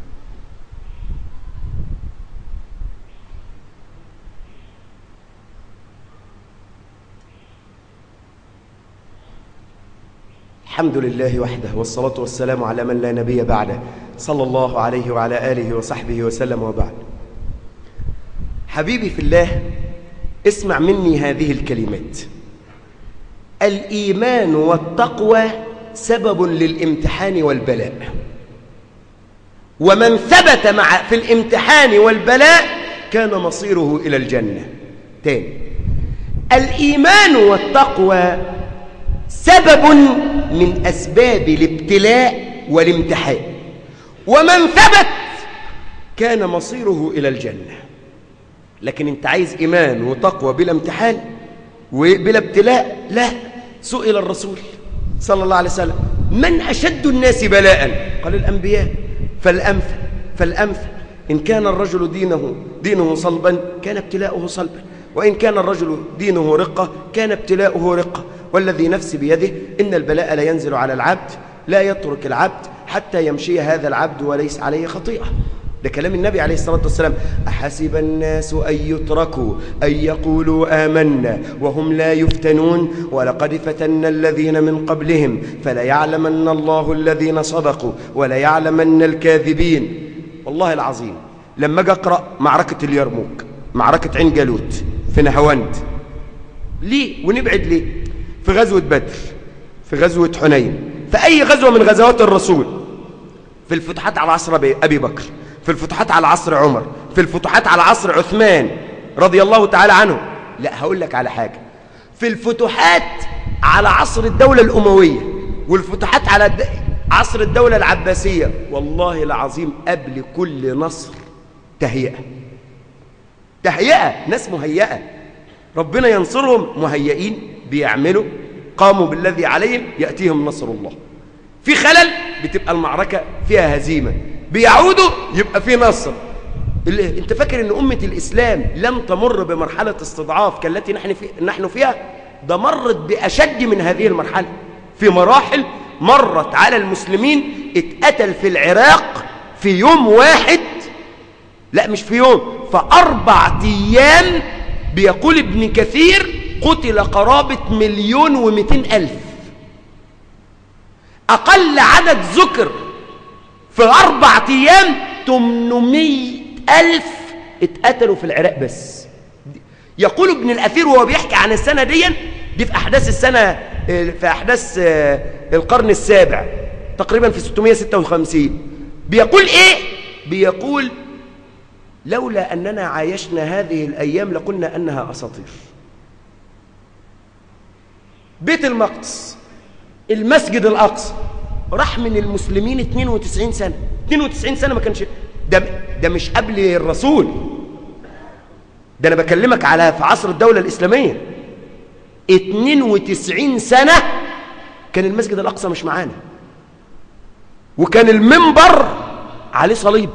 الحمد لله وحده والصلاة والسلام على من لا نبي بعده صلى الله عليه وعلى آله وصحبه وسلم وبعد حبيبي في الله اسمع مني هذه الكلمات الإيمان والتقوى سبب للامتحان والبلاء ومن ثبت مع في الامتحان والبلاء كان مصيره إلى الجنة تاني الإيمان والتقوى سبب من أسباب الابتلاء والامتحان ومن ثبت كان مصيره إلى الجنة لكن انت عايز إيمان وتقوى بلا امتحان وبلا ابتلاء لا سئل الرسول صلى الله عليه وسلم من أشد الناس بلاء قال الأنبياء فالأمثل فالأمثل إن كان الرجل دينه دينه صلبا كان ابتلاؤه صلبا وإن كان الرجل دينه رقة كان ابتلاؤه رقة والذي نفسي بيده إن البلاء لا ينزل على العبد لا يترك العبد حتى يمشي هذا العبد وليس عليه خطيئة ده كلام النبي عليه الصلاة والسلام أحسب الناس أن يتركوا أن يقولوا آمنا وهم لا يفتنون ولقد فتنا الذين من قبلهم فليعلمن الله الذين صدقوا وليعلمن الكاذبين والله العظيم لما أجي أقرأ معركة اليرموك معركة عين جالوت في نهواند ليه ونبعد ليه في غزوة بدر في غزوة حنين في أي غزوة من غزوات الرسول في الفتوحات على عصر أبي بكر في الفتوحات على عصر عمر في الفتوحات على عصر عثمان رضي الله تعالى عنه لا هقول لك على حاجة في الفتوحات على عصر الدولة الأموية والفتوحات على عصر الدولة العباسية والله العظيم قبل كل نصر تهيئة تهيئة ناس مهيئة ربنا ينصرهم مهيئين بيعملوا قاموا بالذي عليهم يأتيهم نصر الله في خلل بتبقى المعركة فيها هزيمة بيعودوا يبقى في نصر انت فاكر ان أمة الإسلام لم تمر بمرحلة استضعاف كالتي نحن, في نحن فيها ده مرت بأشد من هذه المرحلة في مراحل مرت على المسلمين اتقتل في العراق في يوم واحد لا مش في يوم فأربع أيام بيقول ابن كثير قتل قرابة مليون ومئتين ألف أقل عدد ذكر في أربع أيام تمنمية ألف اتقتلوا في العراق بس يقول ابن الأثير وهو بيحكي عن السنة دي دي في أحداث السنة في أحداث القرن السابع تقريبا في 656 بيقول إيه؟ بيقول لولا أننا عايشنا هذه الأيام لقلنا أنها أساطير بيت المقدس المسجد الأقصى راح من المسلمين 92 سنة 92 سنة ما كانش ده, ده مش قبل الرسول ده أنا بكلمك على في عصر الدولة الإسلامية 92 سنة كان المسجد الأقصى مش معانا وكان المنبر عليه صليب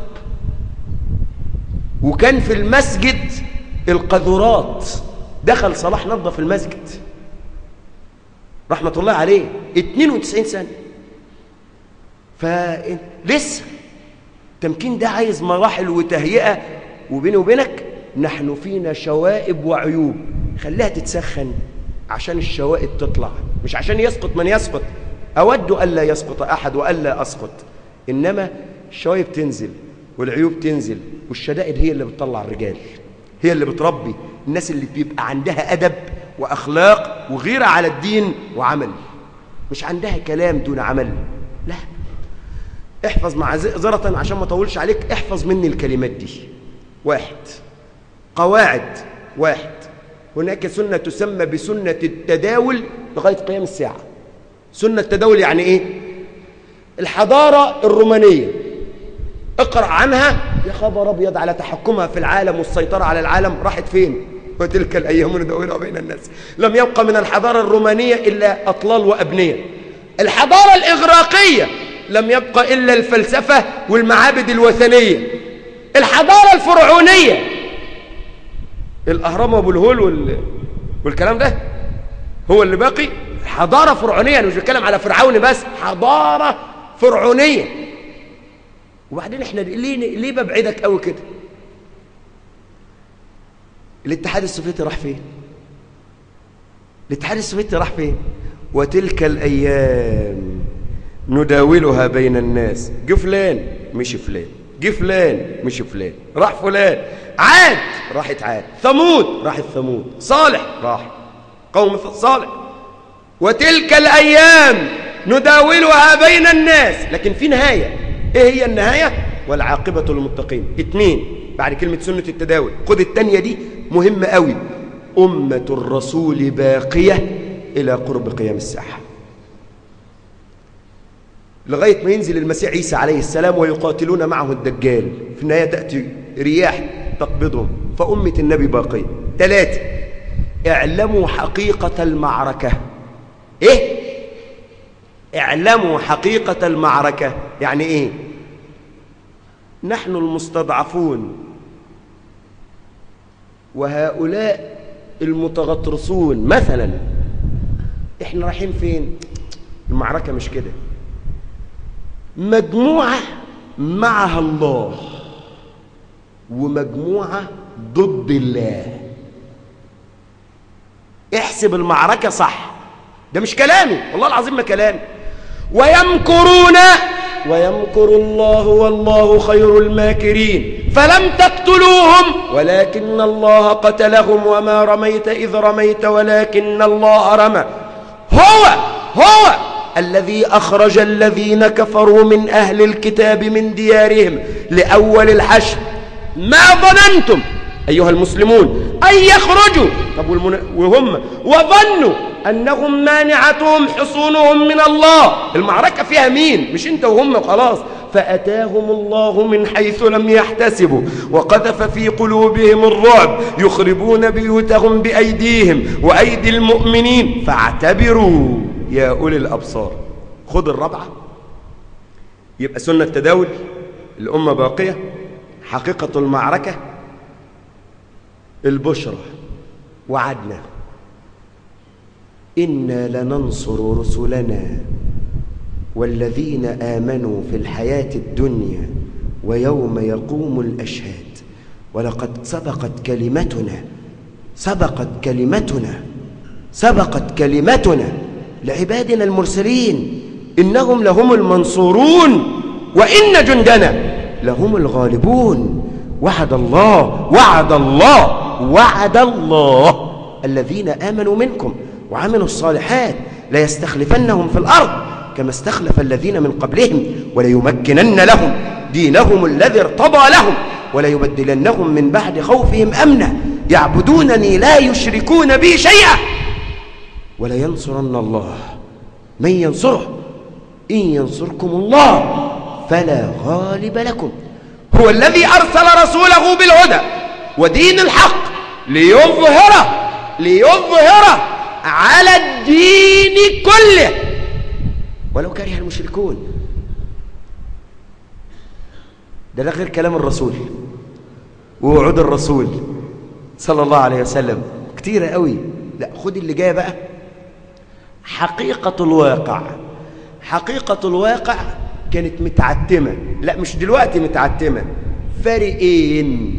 وكان في المسجد القذورات دخل صلاح نظف المسجد رحمة الله عليه 92 سنة فلسه التمكين ده عايز مراحل وتهيئة وبيني وبينك نحن فينا شوائب وعيوب خليها تتسخن عشان الشوائب تطلع مش عشان يسقط من يسقط أود ألا يسقط أحد وألا أسقط إنما الشوائب تنزل والعيوب تنزل والشدائد هي اللي بتطلع الرجال هي اللي بتربي الناس اللي بيبقى عندها أدب وأخلاق وغيرة على الدين وعمل مش عندها كلام دون عمل لا احفظ معذرة عشان ما اطولش عليك احفظ مني الكلمات دي واحد قواعد واحد هناك سنة تسمى بسنة التداول لغاية قيام الساعة سنة التداول يعني ايه الحضارة الرومانية اقرأ عنها يا خبر ابيض على تحكمها في العالم والسيطرة على العالم راحت فين وتلك الأيام ندورها بين الناس لم يبقى من الحضارة الرومانية إلا أطلال وأبنية الحضارة الإغراقية لم يبقى إلا الفلسفة والمعابد الوثنية الحضارة الفرعونية الأهرام وأبو الهول وال... والكلام ده هو اللي باقي حضارة فرعونية أنا مش بتكلم على فرعون بس حضارة فرعونية وبعدين احنا ليه ليه ببعدك قوي كده الاتحاد السوفيتي راح فين الاتحاد السوفيتي راح فين وتلك الأيام نداولها بين الناس جه فلان مش فلان جه فلان مش فلان راح فلان عاد راحت عاد ثمود راحت ثمود صالح راح قوم صالح وتلك الأيام نداولها بين الناس لكن في نهاية ايه هي النهاية والعاقبة للمتقين اتنين بعد كلمة سنة التداول خد التانية دي مهمة قوي أمة الرسول باقية إلى قرب قيام الساعة لغاية ما ينزل المسيح عيسى عليه السلام ويقاتلون معه الدجال في النهاية تأتي رياح تقبضهم فأمة النبي باقية ثلاثة اعلموا حقيقة المعركة ايه اعلموا حقيقة المعركة يعني ايه نحن المستضعفون وهؤلاء المتغطرسون مثلا احنا رايحين فين المعركة مش كده مجموعة معها الله ومجموعة ضد الله احسب المعركة صح ده مش كلامي والله العظيم ما كلامي ويمكرون ويمكر الله والله خير الماكرين فلم تقتلوهم ولكن الله قتلهم وما رميت إذ رميت ولكن الله رمى هو هو الذي أخرج الذين كفروا من أهل الكتاب من ديارهم لأول الحشر ما ظننتم أيها المسلمون أن يخرجوا طب والمن... وهم وظنوا أنهم مانعتهم حصونهم من الله المعركة فيها مين مش انت وهم خلاص فأتاهم الله من حيث لم يحتسبوا وقذف في قلوبهم الرعب يخربون بيوتهم بأيديهم وأيدي المؤمنين فاعتبروا يا أولي الأبصار خذ الرابعة يبقى سنة تداول الأمة باقية حقيقة المعركة البشرى وعدنا إنا لننصر رسلنا والذين آمنوا في الحياة الدنيا ويوم يقوم الأشهاد ولقد سبقت كلمتنا سبقت كلمتنا سبقت كلمتنا لعبادنا المرسلين إنهم لهم المنصورون وإن جندنا لهم الغالبون وعد الله وعد الله وعد الله الذين آمنوا منكم وعملوا الصالحات ليستخلفنهم في الأرض كما استخلف الذين من قبلهم وليمكنن لهم دينهم الذي ارتضى لهم وليبدلنهم من بعد خوفهم أمنا يعبدونني لا يشركون بي شيئا ولينصرن الله من ينصره إن ينصركم الله فلا غالب لكم هو الذي أرسل رسوله بالهدى ودين الحق ليظهره ليظهره على الدين كله ولو كره المشركون ده غير كلام الرسول ووعود الرسول صلى الله عليه وسلم كتيرة قوي لا خد اللي جاي بقى حقيقة الواقع حقيقة الواقع كانت متعتمة لا مش دلوقتي متعتمة فريقين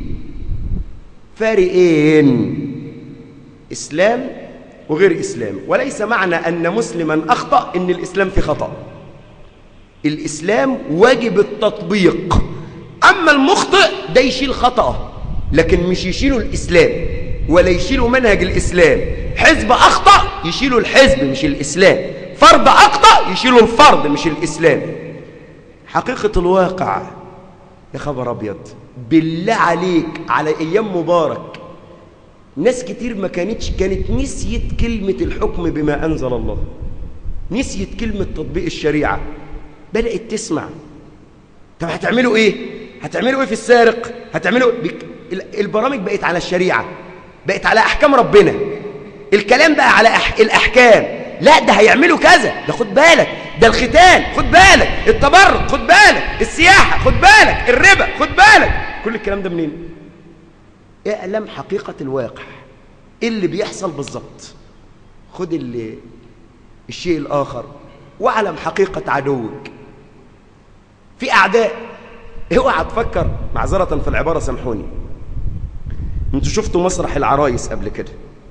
فريقين إسلام وغير إسلام وليس معنى أن مسلما أخطأ إن الإسلام في خطأ الإسلام واجب التطبيق أما المخطئ ده يشيل خطأه لكن مش يشيله الإسلام ولا يشيله منهج الإسلام حزب أخطأ يشيله الحزب مش الإسلام فرد أخطأ يشيله الفرد مش الإسلام حقيقة الواقع يا خبر أبيض بالله عليك على أيام مبارك ناس كتير ما كانتش كانت نسيت كلمة الحكم بما أنزل الله نسيت كلمة تطبيق الشريعة بدأت تسمع طب هتعملوا إيه؟ هتعملوا إيه في السارق؟ هتعملوا بك... البرامج بقت على الشريعة بقت على أحكام ربنا الكلام بقى على أح... الأحكام لا ده هيعملوا كذا ده خد بالك ده الختان خد بالك التبرع خد بالك السياحة خد بالك الربا خد بالك كل الكلام ده منين اعلم حقيقة الواقع ايه اللي بيحصل بالظبط خد اللي الشيء الآخر واعلم حقيقة عدوك في أعداء اوعى تفكر معذرة في العبارة سامحوني انتوا شفتوا مسرح العرايس قبل كده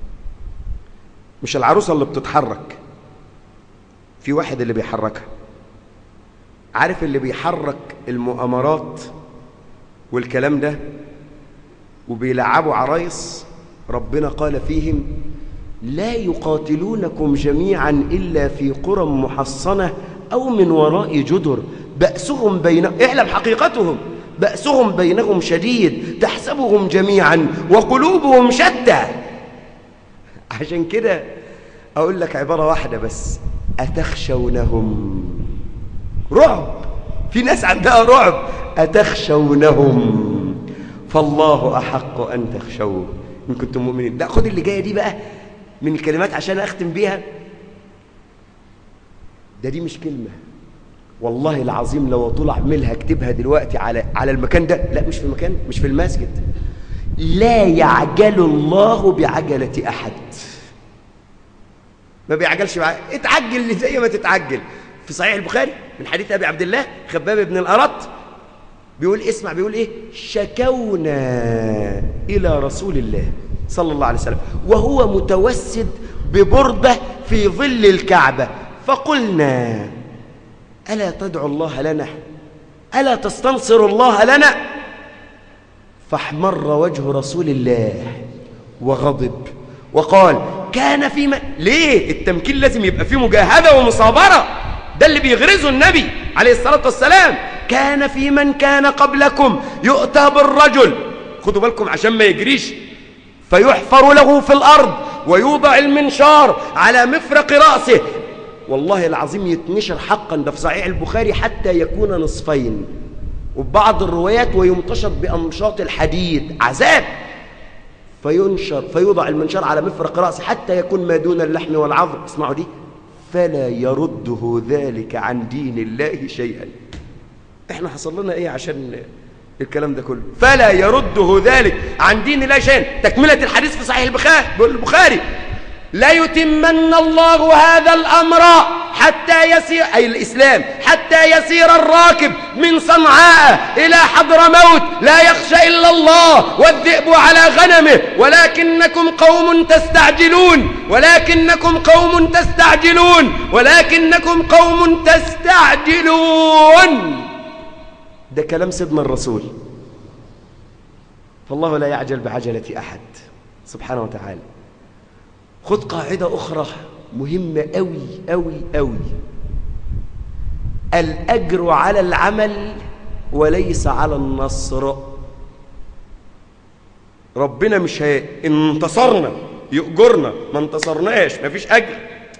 مش العروسة اللي بتتحرك في واحد اللي بيحركها عارف اللي بيحرك المؤامرات والكلام ده وبيلعبوا عرايس ربنا قال فيهم لا يقاتلونكم جميعا إلا في قرى محصنة أو من وراء جدر بأسهم بين اعلم حقيقتهم بأسهم بينهم شديد تحسبهم جميعا وقلوبهم شتى عشان كده أقول لك عبارة واحدة بس أتخشونهم رعب في ناس عندها رعب أتخشونهم فالله أحق أن تخشوه إن كنتم مؤمنين لا خد اللي جاية دي بقى من الكلمات عشان أختم بيها ده دي مش كلمة والله العظيم لو طول أعملها اكتبها دلوقتي على على المكان ده لا مش في المكان مش في المسجد لا يعجل الله بعجلة أحد ما بيعجلش معاه اتعجل زي ما تتعجل في صحيح البخاري من حديث أبي عبد الله خباب بن الأرط بيقول اسمع بيقول ايه شكونا إلى رسول الله صلى الله عليه وسلم وهو متوسد ببردة في ظل الكعبة فقلنا ألا تدعو الله لنا ألا تستنصر الله لنا فاحمر وجه رسول الله وغضب وقال كان في من ليه التمكين لازم يبقى فيه مجاهدة ومصابرة ده اللي بيغرزه النبي عليه الصلاة والسلام كان في من كان قبلكم يؤتى بالرجل خدوا بالكم عشان ما يجريش فيحفر له في الأرض ويوضع المنشار على مفرق رأسه والله العظيم يتنشر حقا ده في صحيح البخاري حتى يكون نصفين وبعض الروايات ويمتشط بأمشاط الحديد عذاب فينشر فيوضع المنشار على مفرق رأسه حتى يكون ما دون اللحم والعظم اسمعوا دي فلا يرده ذلك عن دين الله شيئا احنا حصل لنا ايه عشان الكلام ده كله فلا يرده ذلك عن دين الله شيئا تكملة الحديث في صحيح البخاري البخاري لا يتمن الله هذا الأمر حتى يسير أي الإسلام حتى يسير الراكب من صنعاء إلى حضر موت لا يخشى إلا الله والذئب على غنمه ولكنكم قوم تستعجلون ولكنكم قوم تستعجلون ولكنكم قوم تستعجلون ده كلام سيدنا الرسول فالله لا يعجل بعجلة أحد سبحانه وتعالى خد قاعدة أخرى مهمة أوي أوي أوي الأجر على العمل وليس على النصر ربنا مش هي إن انتصرنا يؤجرنا ما انتصرناش ما فيش أجر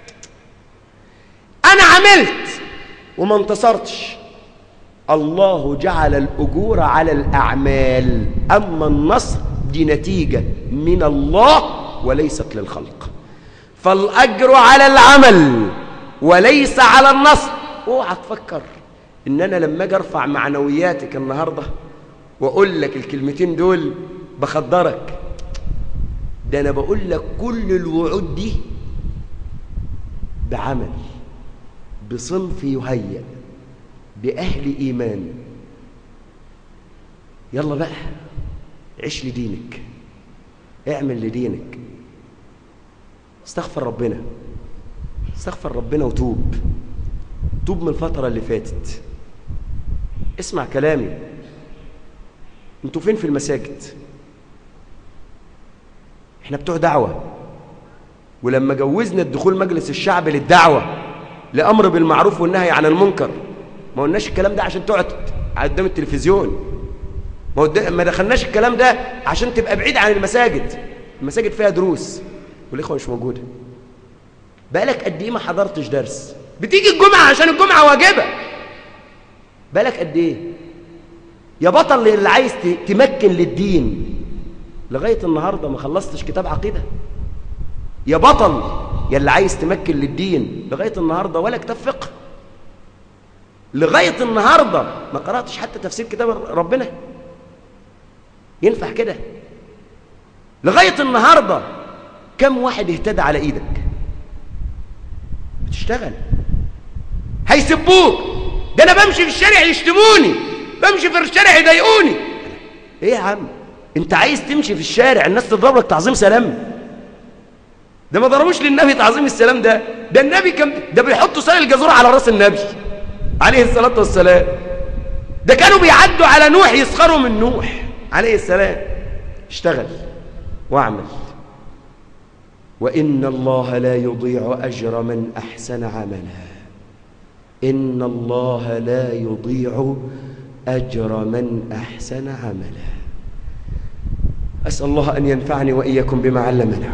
أنا عملت وما انتصرتش الله جعل الأجور على الأعمال أما النصر دي نتيجة من الله وليست للخلق فالأجر على العمل وليس على النصر اوعى تفكر ان انا لما اجي ارفع معنوياتك النهارده واقول لك الكلمتين دول بخدرك ده انا بقول لك كل الوعود دي بعمل بصنف يهيأ بأهل إيمان يلا بقى عيش لدينك اعمل لدينك استغفر ربنا استغفر ربنا وتوب توب من الفترة اللي فاتت اسمع كلامي انتوا فين في المساجد احنا بتوع دعوة ولما جوزنا الدخول مجلس الشعب للدعوة لأمر بالمعروف والنهي عن المنكر ما قلناش الكلام ده عشان تقعد قدام التلفزيون ما, قد... ما دخلناش الكلام ده عشان تبقى بعيد عن المساجد المساجد فيها دروس والإخوة مش موجودة بقالك قد إيه ما حضرتش درس بتيجي الجمعة عشان الجمعة واجبة بالك قد ايه يا بطل اللي عايز تمكن للدين لغاية النهاردة ما خلصتش كتاب عقيدة يا بطل يا اللي عايز تمكن للدين لغاية النهاردة ولا كتاب فقه لغاية النهاردة ما قرأتش حتى تفسير كتاب ربنا ينفع كده لغاية النهاردة كم واحد اهتدى على ايدك بتشتغل هيسبوك ده انا بمشي في الشارع يشتموني بمشي في الشارع يضايقوني ايه يا عم انت عايز تمشي في الشارع الناس تضرب لك تعظيم سلام ده ما ضربوش للنبي تعظيم السلام ده ده النبي كان ده بيحطوا سائل الجزور على راس النبي عليه الصلاه والسلام ده كانوا بيعدوا على نوح يسخروا من نوح عليه السلام اشتغل واعمل وان الله لا يضيع اجر من احسن عملا إن الله لا يضيع أجر من أحسن عملا أسأل الله أن ينفعني وإياكم بما علمنا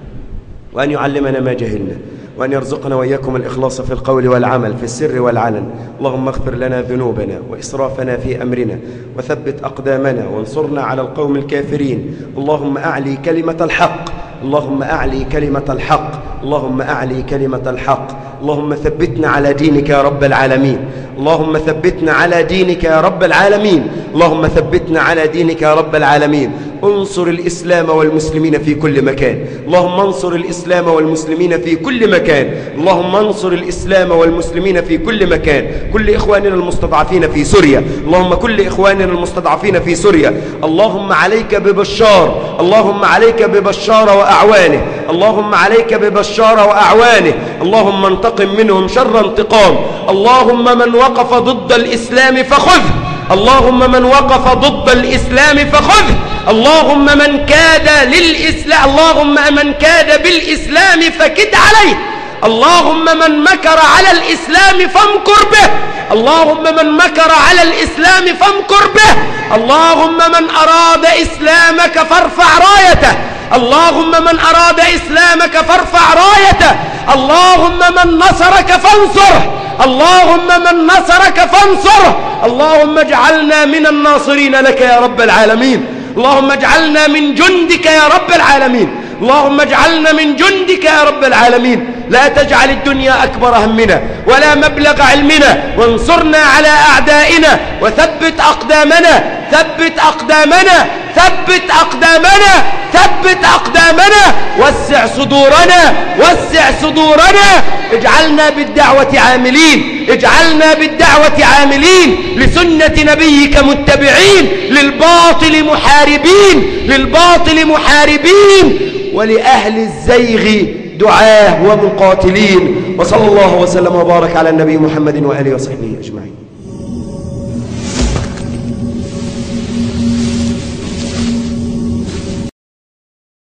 وأن يعلمنا ما جهلنا وأن يرزقنا وإياكم الإخلاص في القول والعمل في السر والعلن اللهم اغفر لنا ذنوبنا وإسرافنا في أمرنا وثبت أقدامنا وانصرنا على القوم الكافرين اللهم أعلي كلمة الحق اللهم أعلي كلمة الحق اللهم أعلي كلمة الحق اللهم ثبتنا على دينك يا رب العالمين اللهم ثبتنا على دينك يا رب العالمين اللهم ثبتنا على دينك يا رب العالمين انصر الإسلام والمسلمين في كل مكان اللهم انصر الإسلام والمسلمين في كل مكان اللهم انصر الإسلام والمسلمين في كل مكان كل إخواننا المستضعفين في سوريا اللهم كل إخواننا المستضعفين في سوريا اللهم عليك ببشار اللهم عليك ببشار وأعوانه اللهم عليك ببشار وأعوانه اللهم انتقم منهم شر انتقام اللهم من وقف ضد الإسلام فخذه اللهم من وقف ضد الإسلام فخذه اللهم من كاد للإسلام اللهم من كاد بالإسلام فكد عليه اللهم من مكر على الإسلام فامكر به اللهم من مكر على الإسلام فامكر به اللهم من أراد إسلامك فارفع رايته اللهم من أراد إسلامك فارفع رايته اللهم من نصرك فانصره اللهم من نصرك فانصره اللهم اجعلنا من الناصرين لك يا رب العالمين اللهم اجعلنا من جندك يا رب العالمين اللهم اجعلنا من جندك يا رب العالمين لا تجعل الدنيا أكبر همنا ولا مبلغ علمنا وانصرنا على أعدائنا وثبت أقدامنا ثبت أقدامنا ثبت أقدامنا ثبت أقدامنا وسع صدورنا وسع صدورنا اجعلنا بالدعوة عاملين اجعلنا بالدعوة عاملين لسنة نبيك متبعين للباطل محاربين للباطل محاربين ولأهل الزيغ دعاه ومقاتلين وصلى الله وسلم وبارك على النبي محمد وآله وصحبه أجمعين